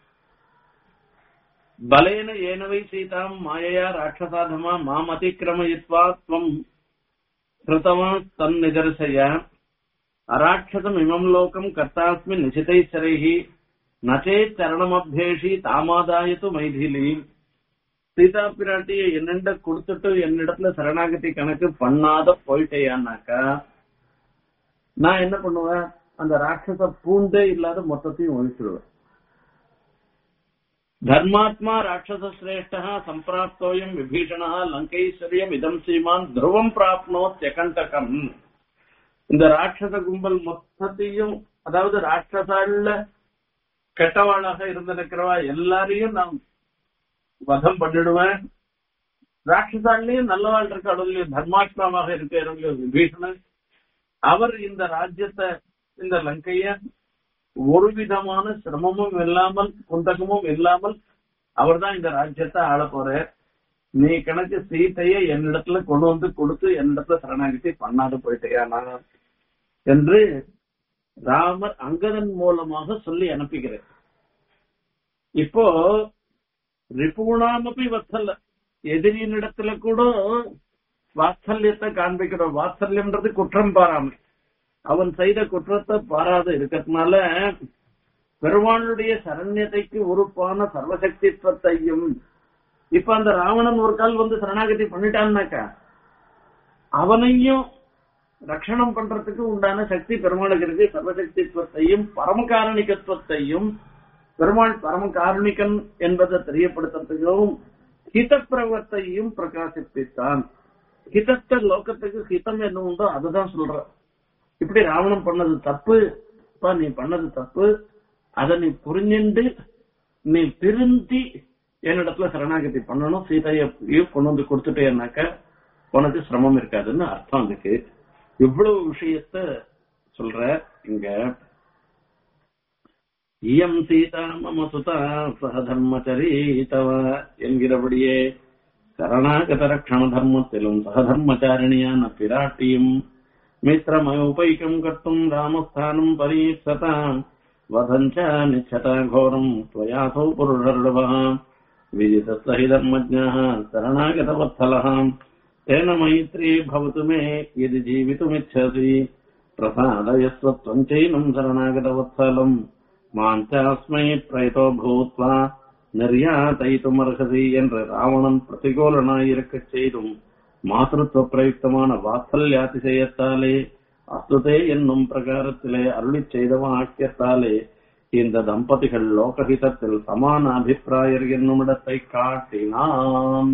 பலேன ஏனவை சீதாம் மாயையா ராட்சசாதமா மாம் அதிக்கிரமயித்வா துவம் கிருத்தவான் தன் நிதர்சய அராட்சசம் இமம் லோகம் கர்த்தாஸ்மி நிசிதைச்சரைஹி நச்சே சரணமபேஷி தாமாதாயத்து மைதிலி சீதா பிராட்டியை என்னண்ட கொடுத்துட்டு என்னிடத்துல சரணாகதி கணக்கு பண்ணாத போயிட்டேயானாக்கா நான் என்ன பண்ணுவேன் அந்த ராட்சச பூண்டே இல்லாத மொத்தத்தையும் ஒழிச்சிடுவேன் தர்மாத்மா ராட்சச சிரேஷ்டா சம்பிராப்தோயம் விபீஷணா லங்கைஸ்வரியம் இதம் சீமான் துருவம் பிராப்னோத்யகண்டகம் இந்த ராட்சச கும்பல் மொத்தத்தையும் அதாவது ராட்சசால கெட்டவாளாக இருந்திருக்கிறவா எல்லாரையும் நான் வதம் பண்ணிடுவேன் ராட்சசாலையும் நல்லவாள் இருக்க அளவுலையும் தர்மாத்மாவாக இருக்கிறவங்க விபீஷணன் அவர் இந்த ராஜ்யத்தை இந்த லங்கைய ஒரு விதமான சிரமமும் இல்லாமல் குந்தகமும் இல்லாமல் அவர்தான் இந்த ராஜ்யத்தை ஆள போறார் நீ கணக்கு சீத்தைய என்னிடத்துல கொண்டு வந்து கொடுத்து என்னிடத்துல சரணாகதி பண்ணாது போயிட்டேயா நான் என்று ராமர் அங்கதன் மூலமாக சொல்லி அனுப்புகிறேன் இப்போ ரிபுணாமப்பி வத்சல்ல எதிரியினிடத்துல கூட வாத்சல்யத்தை காண்பிக்கிறோம் வாத்சல்யம்ன்றது குற்றம் பாராமை அவன் செய்த குற்றத்தை பாராத இருக்கிறதுனால பெருமாளுடைய சரண்யத்தைக்கு உறுப்பான சர்வசக்தித்வத்தையும் இப்ப அந்த ராவணன் ஒரு கால் வந்து சரணாகதி பண்ணிட்டான்னாக்கா அவனையும் ரட்சணம் பண்றதுக்கு உண்டான சக்தி பெருமாளுக்கு இருக்கு சர்வசக்தித்வத்தையும் பரமகாரணிகத்துவத்தையும் பெருமாள் பரமகாரணிகன் என்பதை தெரியப்படுத்துறதுக்கும் ஹிதப்பிரவத்தையும் பிரகாசிப்பித்தான் ஹிதத்த லோகத்துக்கு ஹிதம் என்ன உண்டோ அதுதான் சொல்ற இப்படி ராவணன் பண்ணது தப்பு அப்பா நீ பண்ணது தப்பு அத நீ புரிஞ்சுண்டு நீ திருந்தி என்னிடத்துல சரணாகதி பண்ணணும் சீதையையும் கொண்டு வந்து கொடுத்துட்டேன்னாக்க உனக்கு சிரமம் இருக்காதுன்னு அர்த்தம் அதுக்கு இவ்வளவு விஷயத்த சொல்ற இங்க இயம் சீதா மம சுதா சகதர்மச்சரீதவ என்கிறபடியே சரணாகத ரக்ஷண தர்மத்திலும் சகதர்மச்சாரிணியான பிராட்டியும் மித்திரமயோபைக்கம் கர்த்தும் ராமஸ்தானம் பரீட்சதாம் வதஞ்ச நிச்சதா கோரம் त्वयासौ पुरुषर्डवः विदितस्य हि धर्मज्ञः शरणागतवत्सलः तेन मैत्री भवतु मे यदि जीवितुमिच्छसि प्रसादयस्व त्वम् चैनम् शरणागतवत्सलम् மாம் சாஸ்மை பிரயதோ பூத்வா நிர்யாதைத்துமர்ஹசி என்று ராவணன் பிரதிகூலனாயிருக்கச் செய்தும் மாதృత్వ பிரயுக்தமான வாத்சல்யாதிசயத்தாலே அஸ்துதே என்னும் பிரகாரத்திலே அருளிச் செய்த வாக்கியத்தாலே இந்த தம்பதிகள் லோகஹிதத்தில் சமான அபிப்பிராயர் என்னும் இடத்தை காட்டினான்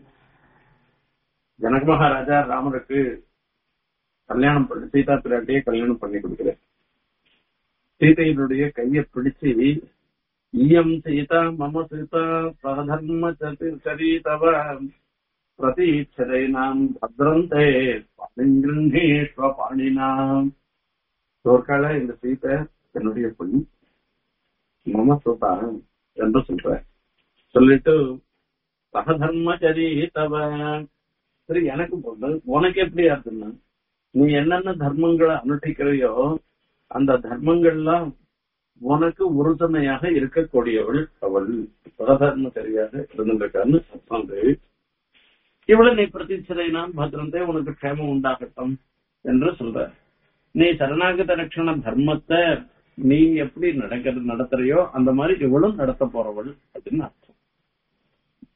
ஜனக மகாராஜா ராமருக்கு கல்யாணம் பண்ணி சீதா பிராட்டியை கல்யாணம் பண்ணி கொடுக்கிறார் சீதையினுடைய கையை பிடிச்சு இயம் சீதா மம சீதா சதர்ம சரீதவ பிரதீட்சதைனாம் பத்ரந்தே பாணிகிருஷ்வ பாணினாம் தோற்கால இந்த சீதை என்னுடைய பொண்ணு மம சூதா என்று சொல்ற சொல்லிட்டு சகதர்மச்சரி தவ சரி எனக்கு பொண்ணு உனக்கு எப்படி இருக்குன்னா நீ என்னென்ன தர்மங்களை அனுஷ்டிக்கிறையோ அந்த தர்மங்கள்லாம் உனக்கு உறுதுணையாக இருக்கக்கூடியவள் அவள் சகதர்மச்சரியாக இருந்திருக்கான்னு சொல்றாங்க இவ்வளவு நீ பிரதிச்சதைனாம் பத்ரந்தே உனக்கு க்ஷேமம் உண்டாகட்டும் என்று சொல்ற நீ சரணாகத ரட்சண தர்மத்தை நீ எப்படி நடக்கிறது நடத்துறியோ அந்த மாதிரி இவளும் நடத்த போறவள் அப்படின்னு அர்த்தம்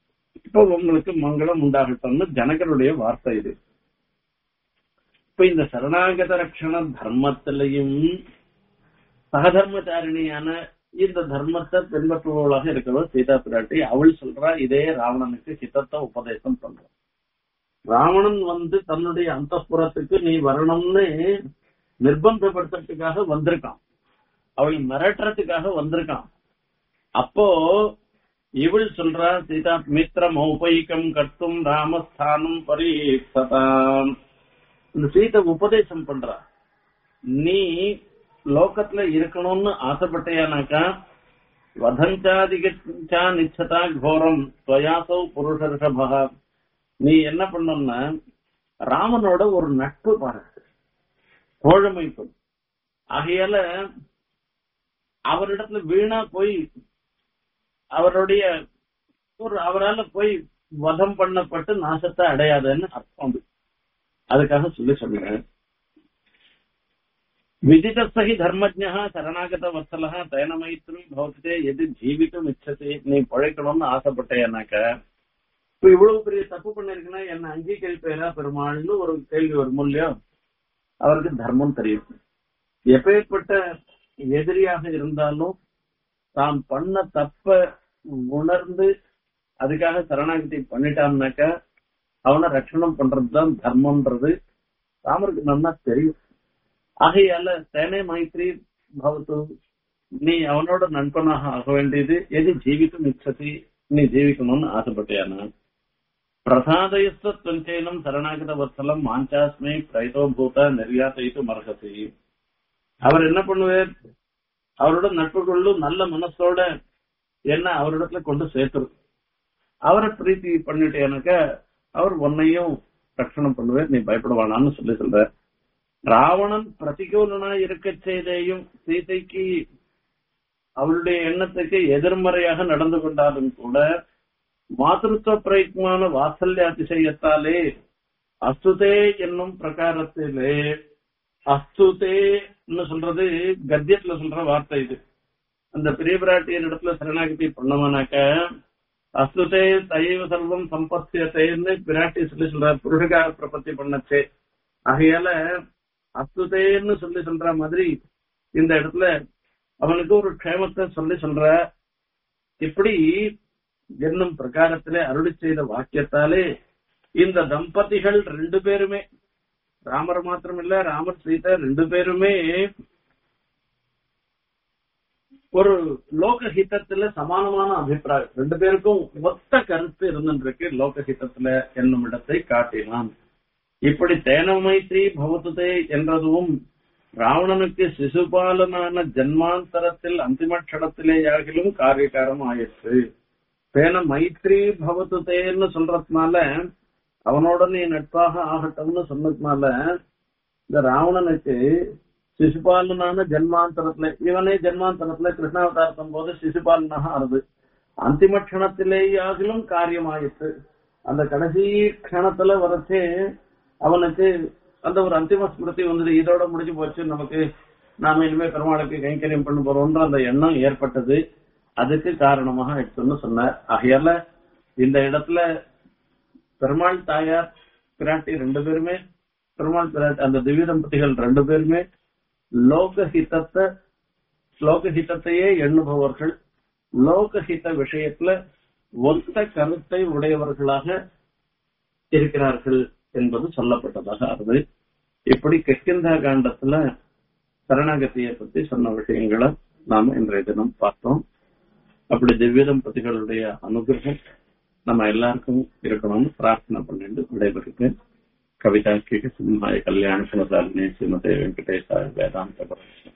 இப்ப உங்களுக்கு மங்களம் உண்டாகட்டும்னு ஜனகருடைய வார்த்தை இது இப்ப இந்த சரணாகத ரட்சண தர்மத்திலையும் சகதர்மச்சாரிணியான இந்த தர்மத்தை பின்பற்றுபவளாக இருக்கிறவர் சீதா பிராட்டி அவள் சொல்றா இதே ராவணனுக்கு ஹிதத்தை உபதேசம் பண்றான் ராவணன் வந்து தன்னுடைய அந்தப்புறத்துக்கு நீ வரணும்னு நிர்பந்தப்படுத்துறதுக்காக வந்திருக்கான் அவளை மிரட்டுறதுக்காக வந்திருக்கான் அப்போ இவள் சொல்றா சீதா மித்திரம் ஔபயிக்கம் கட்டும் ராமஸ்தானம் பரீட்சதாம் இந்த சீதை உபதேசம் பண்றா நீ லோகத்துல இருக்கணும்னு ஆசைப்பட்டையானாக்கா வதஞ்சாதிகா நிச்சதா கோரம் துவயாசௌ புருஷ ரிஷபா நீ என்ன பண்ணணும்னா ராமனோட ஒரு நட்பு பாரு தோழமை கொள் ஆகையால அவரிடத்துல வீணா போய் அவருடைய ஒரு அவரால போய் வதம் பண்ணப்பட்டு நாசத்தை அடையாதுன்னு அர்த்தம் அது அதுக்காக சொல்லி சொல்லுங்க விதிதஸ்தகி தர்மஜா சரணாகத வத்சலா தயன மைத்ரி பௌத்தே எது ஜீவிக்கும் இச்சத்தை நீ பழைக்கணும்னு ஆசைப்பட்டேனாக்க இப்ப இவ்வளவு பெரிய தப்பு பண்ணிருக்குன்னா என்ன அங்கீகரிப்பேரா பெருமாள்னு ஒரு கேள்வி வரும் இல்லையோ அவருக்கு தர்மம் தெரியும் எப்பேற்பட்ட எதிரியாக இருந்தாலும் தாம் பண்ண தப்ப உணர்ந்து அதுக்காக சரணாகதி பண்ணிட்டான்னாக்க அவனை ரட்சணம் பண்றதுதான் தர்மம்ன்றது ராமருக்கு நல்லா தெரியும் ஆகையால சேனை மைத்ரி பவத்து நீ அவனோட நண்பனாக ஆக வேண்டியது எது ஜீவிக்கும் இச்சதி நீ ஜீவிக்கணும்னு ஆசைப்பட்டியானா பிரசாதயஸ்தஞ்சேனம் சரணாகத வத்சலம் மாஞ்சாஸ்மை பிரயதோபூத நெறியாத்தைத்து மரகசி அவர் என்ன பண்ணுவார் அவரோட நட்பு கொள்ளும் நல்ல மனசோட என்ன அவரிடத்துல கொண்டு சேர்த்துரு அவரை பிரீத்தி பண்ணிட்டேனாக்க அவர் உன்னையும் ரட்சணம் பண்ணுவார் நீ பயப்படுவானான்னு சொல்லி சொல்ற ராவணன் பிரதிகூலனா இருக்க செய்தேயும் சீதைக்கு அவளுடைய எண்ணத்துக்கு எதிர்மறையாக நடந்து கொண்டாலும் கூட மாதృత్వ பிரயத்மான வாசல்ய அதிசயத்தாலே அஸ்துதே என்னும் பிரகாரத்திலே அஸ்துதேன்னு சொல்றது கத்தியத்துல சொல்ற வார்த்தை இது அந்த பெரிய பிராட்டியின் இடத்துல சரணாகதி பண்ணவனாக்க அஸ்துதே தயவு சர்வம் சம்பத்தியத்தைன்னு பிராட்டி சொல்லி சொல்றார் புருஷகார பிரபத்தி பண்ணச்சே ஆகையால அஸ்துதேன்னு சொல்லி சொல்ற மாதிரி இந்த இடத்துல அவனுக்கு ஒரு க்ஷேமத்தை சொல்லி சொல்ற இப்படி என்னும் பிரகாரத்திலே அருளி செய்த வாக்கியத்தாலே இந்த தம்பதிகள் ரெண்டு பேருமே ராமர் மாத்திரம் இல்ல ராமர் சீதா ரெண்டு பேருமே ஒரு லோக ஹிதத்துல சமானமான அபிப்பிராயம் ரெண்டு பேருக்கும் ஒத்த கருத்து இருந்துருக்கு லோக ஹிதத்துல என்னும் இடத்தை காட்டினான் இப்படி தேன மைத்ரி பவத்துதே என்றதும் ராவணனுக்கு சிசுபாலனான ஜன்மாந்தரத்தில் அந்திம க்ஷணத்திலேயாகிலும் காரியகாரம் ஆயிற்று தேன மைத்ரி பவத்துதேன்னு சொல்றதுனால அவனோட நீ நட்பாக ஆகட்டும்னு சொன்னதுனால இந்த ராவணனுக்கு சிசுபாலனான ஜென்மாந்தரத்துல இவனே ஜென்மாந்தரத்துல கிருஷ்ணாவதாரத்தும் போது சிசுபாலனாக ஆறுது அந்திம க்ஷணத்திலேயாகிலும் காரியமாயிற்று அந்த கடைசி க்ஷணத்துல வரச்சே அவனுக்கு அந்த ஒரு அந்திம ஸ்மிருதி வந்தது இதோட முடிஞ்சு போச்சு நமக்கு நாம இனிமே பெருமாளுக்கு கைங்கரியம் பண்ண போறோம்ன்ற அந்த எண்ணம் ஏற்பட்டது அதுக்கு காரணமாக எடுத்துன்னு சொன்னார் ஆகையால இந்த இடத்துல பெருமாள் தாயார் பிராட்டி ரெண்டு பேருமே பெருமாள் பிராட்டி அந்த திவ்ய தம்பதிகள் ரெண்டு பேருமே லோகஹிதத்தை லோகஹிதத்தையே எண்ணுபவர்கள் லோகஹித விஷயத்துல ஒத்த கருத்தை உடையவர்களாக இருக்கிறார்கள் என்பது சொல்லப்பட்டதாக ஆகுது இப்படி கிஷ்கிந்தா காண்டத்துல சரணாகதியை பத்தி சொன்ன விஷயங்களை நாம இன்றைய தினம் பார்த்தோம் அப்படி திவ்ய தம்பதிகளுடைய அனுகிரகம் நம்ம எல்லாருக்கும் இருக்கணும்னு பிரார்த்தனை பண்ணிட்டு விடைபெறுகிறேன் கவிதா கே சிம்ஹாய கல்யாண சுமதாரிணி ஸ்ரீமதே வெங்கடேசாய வேதாந்த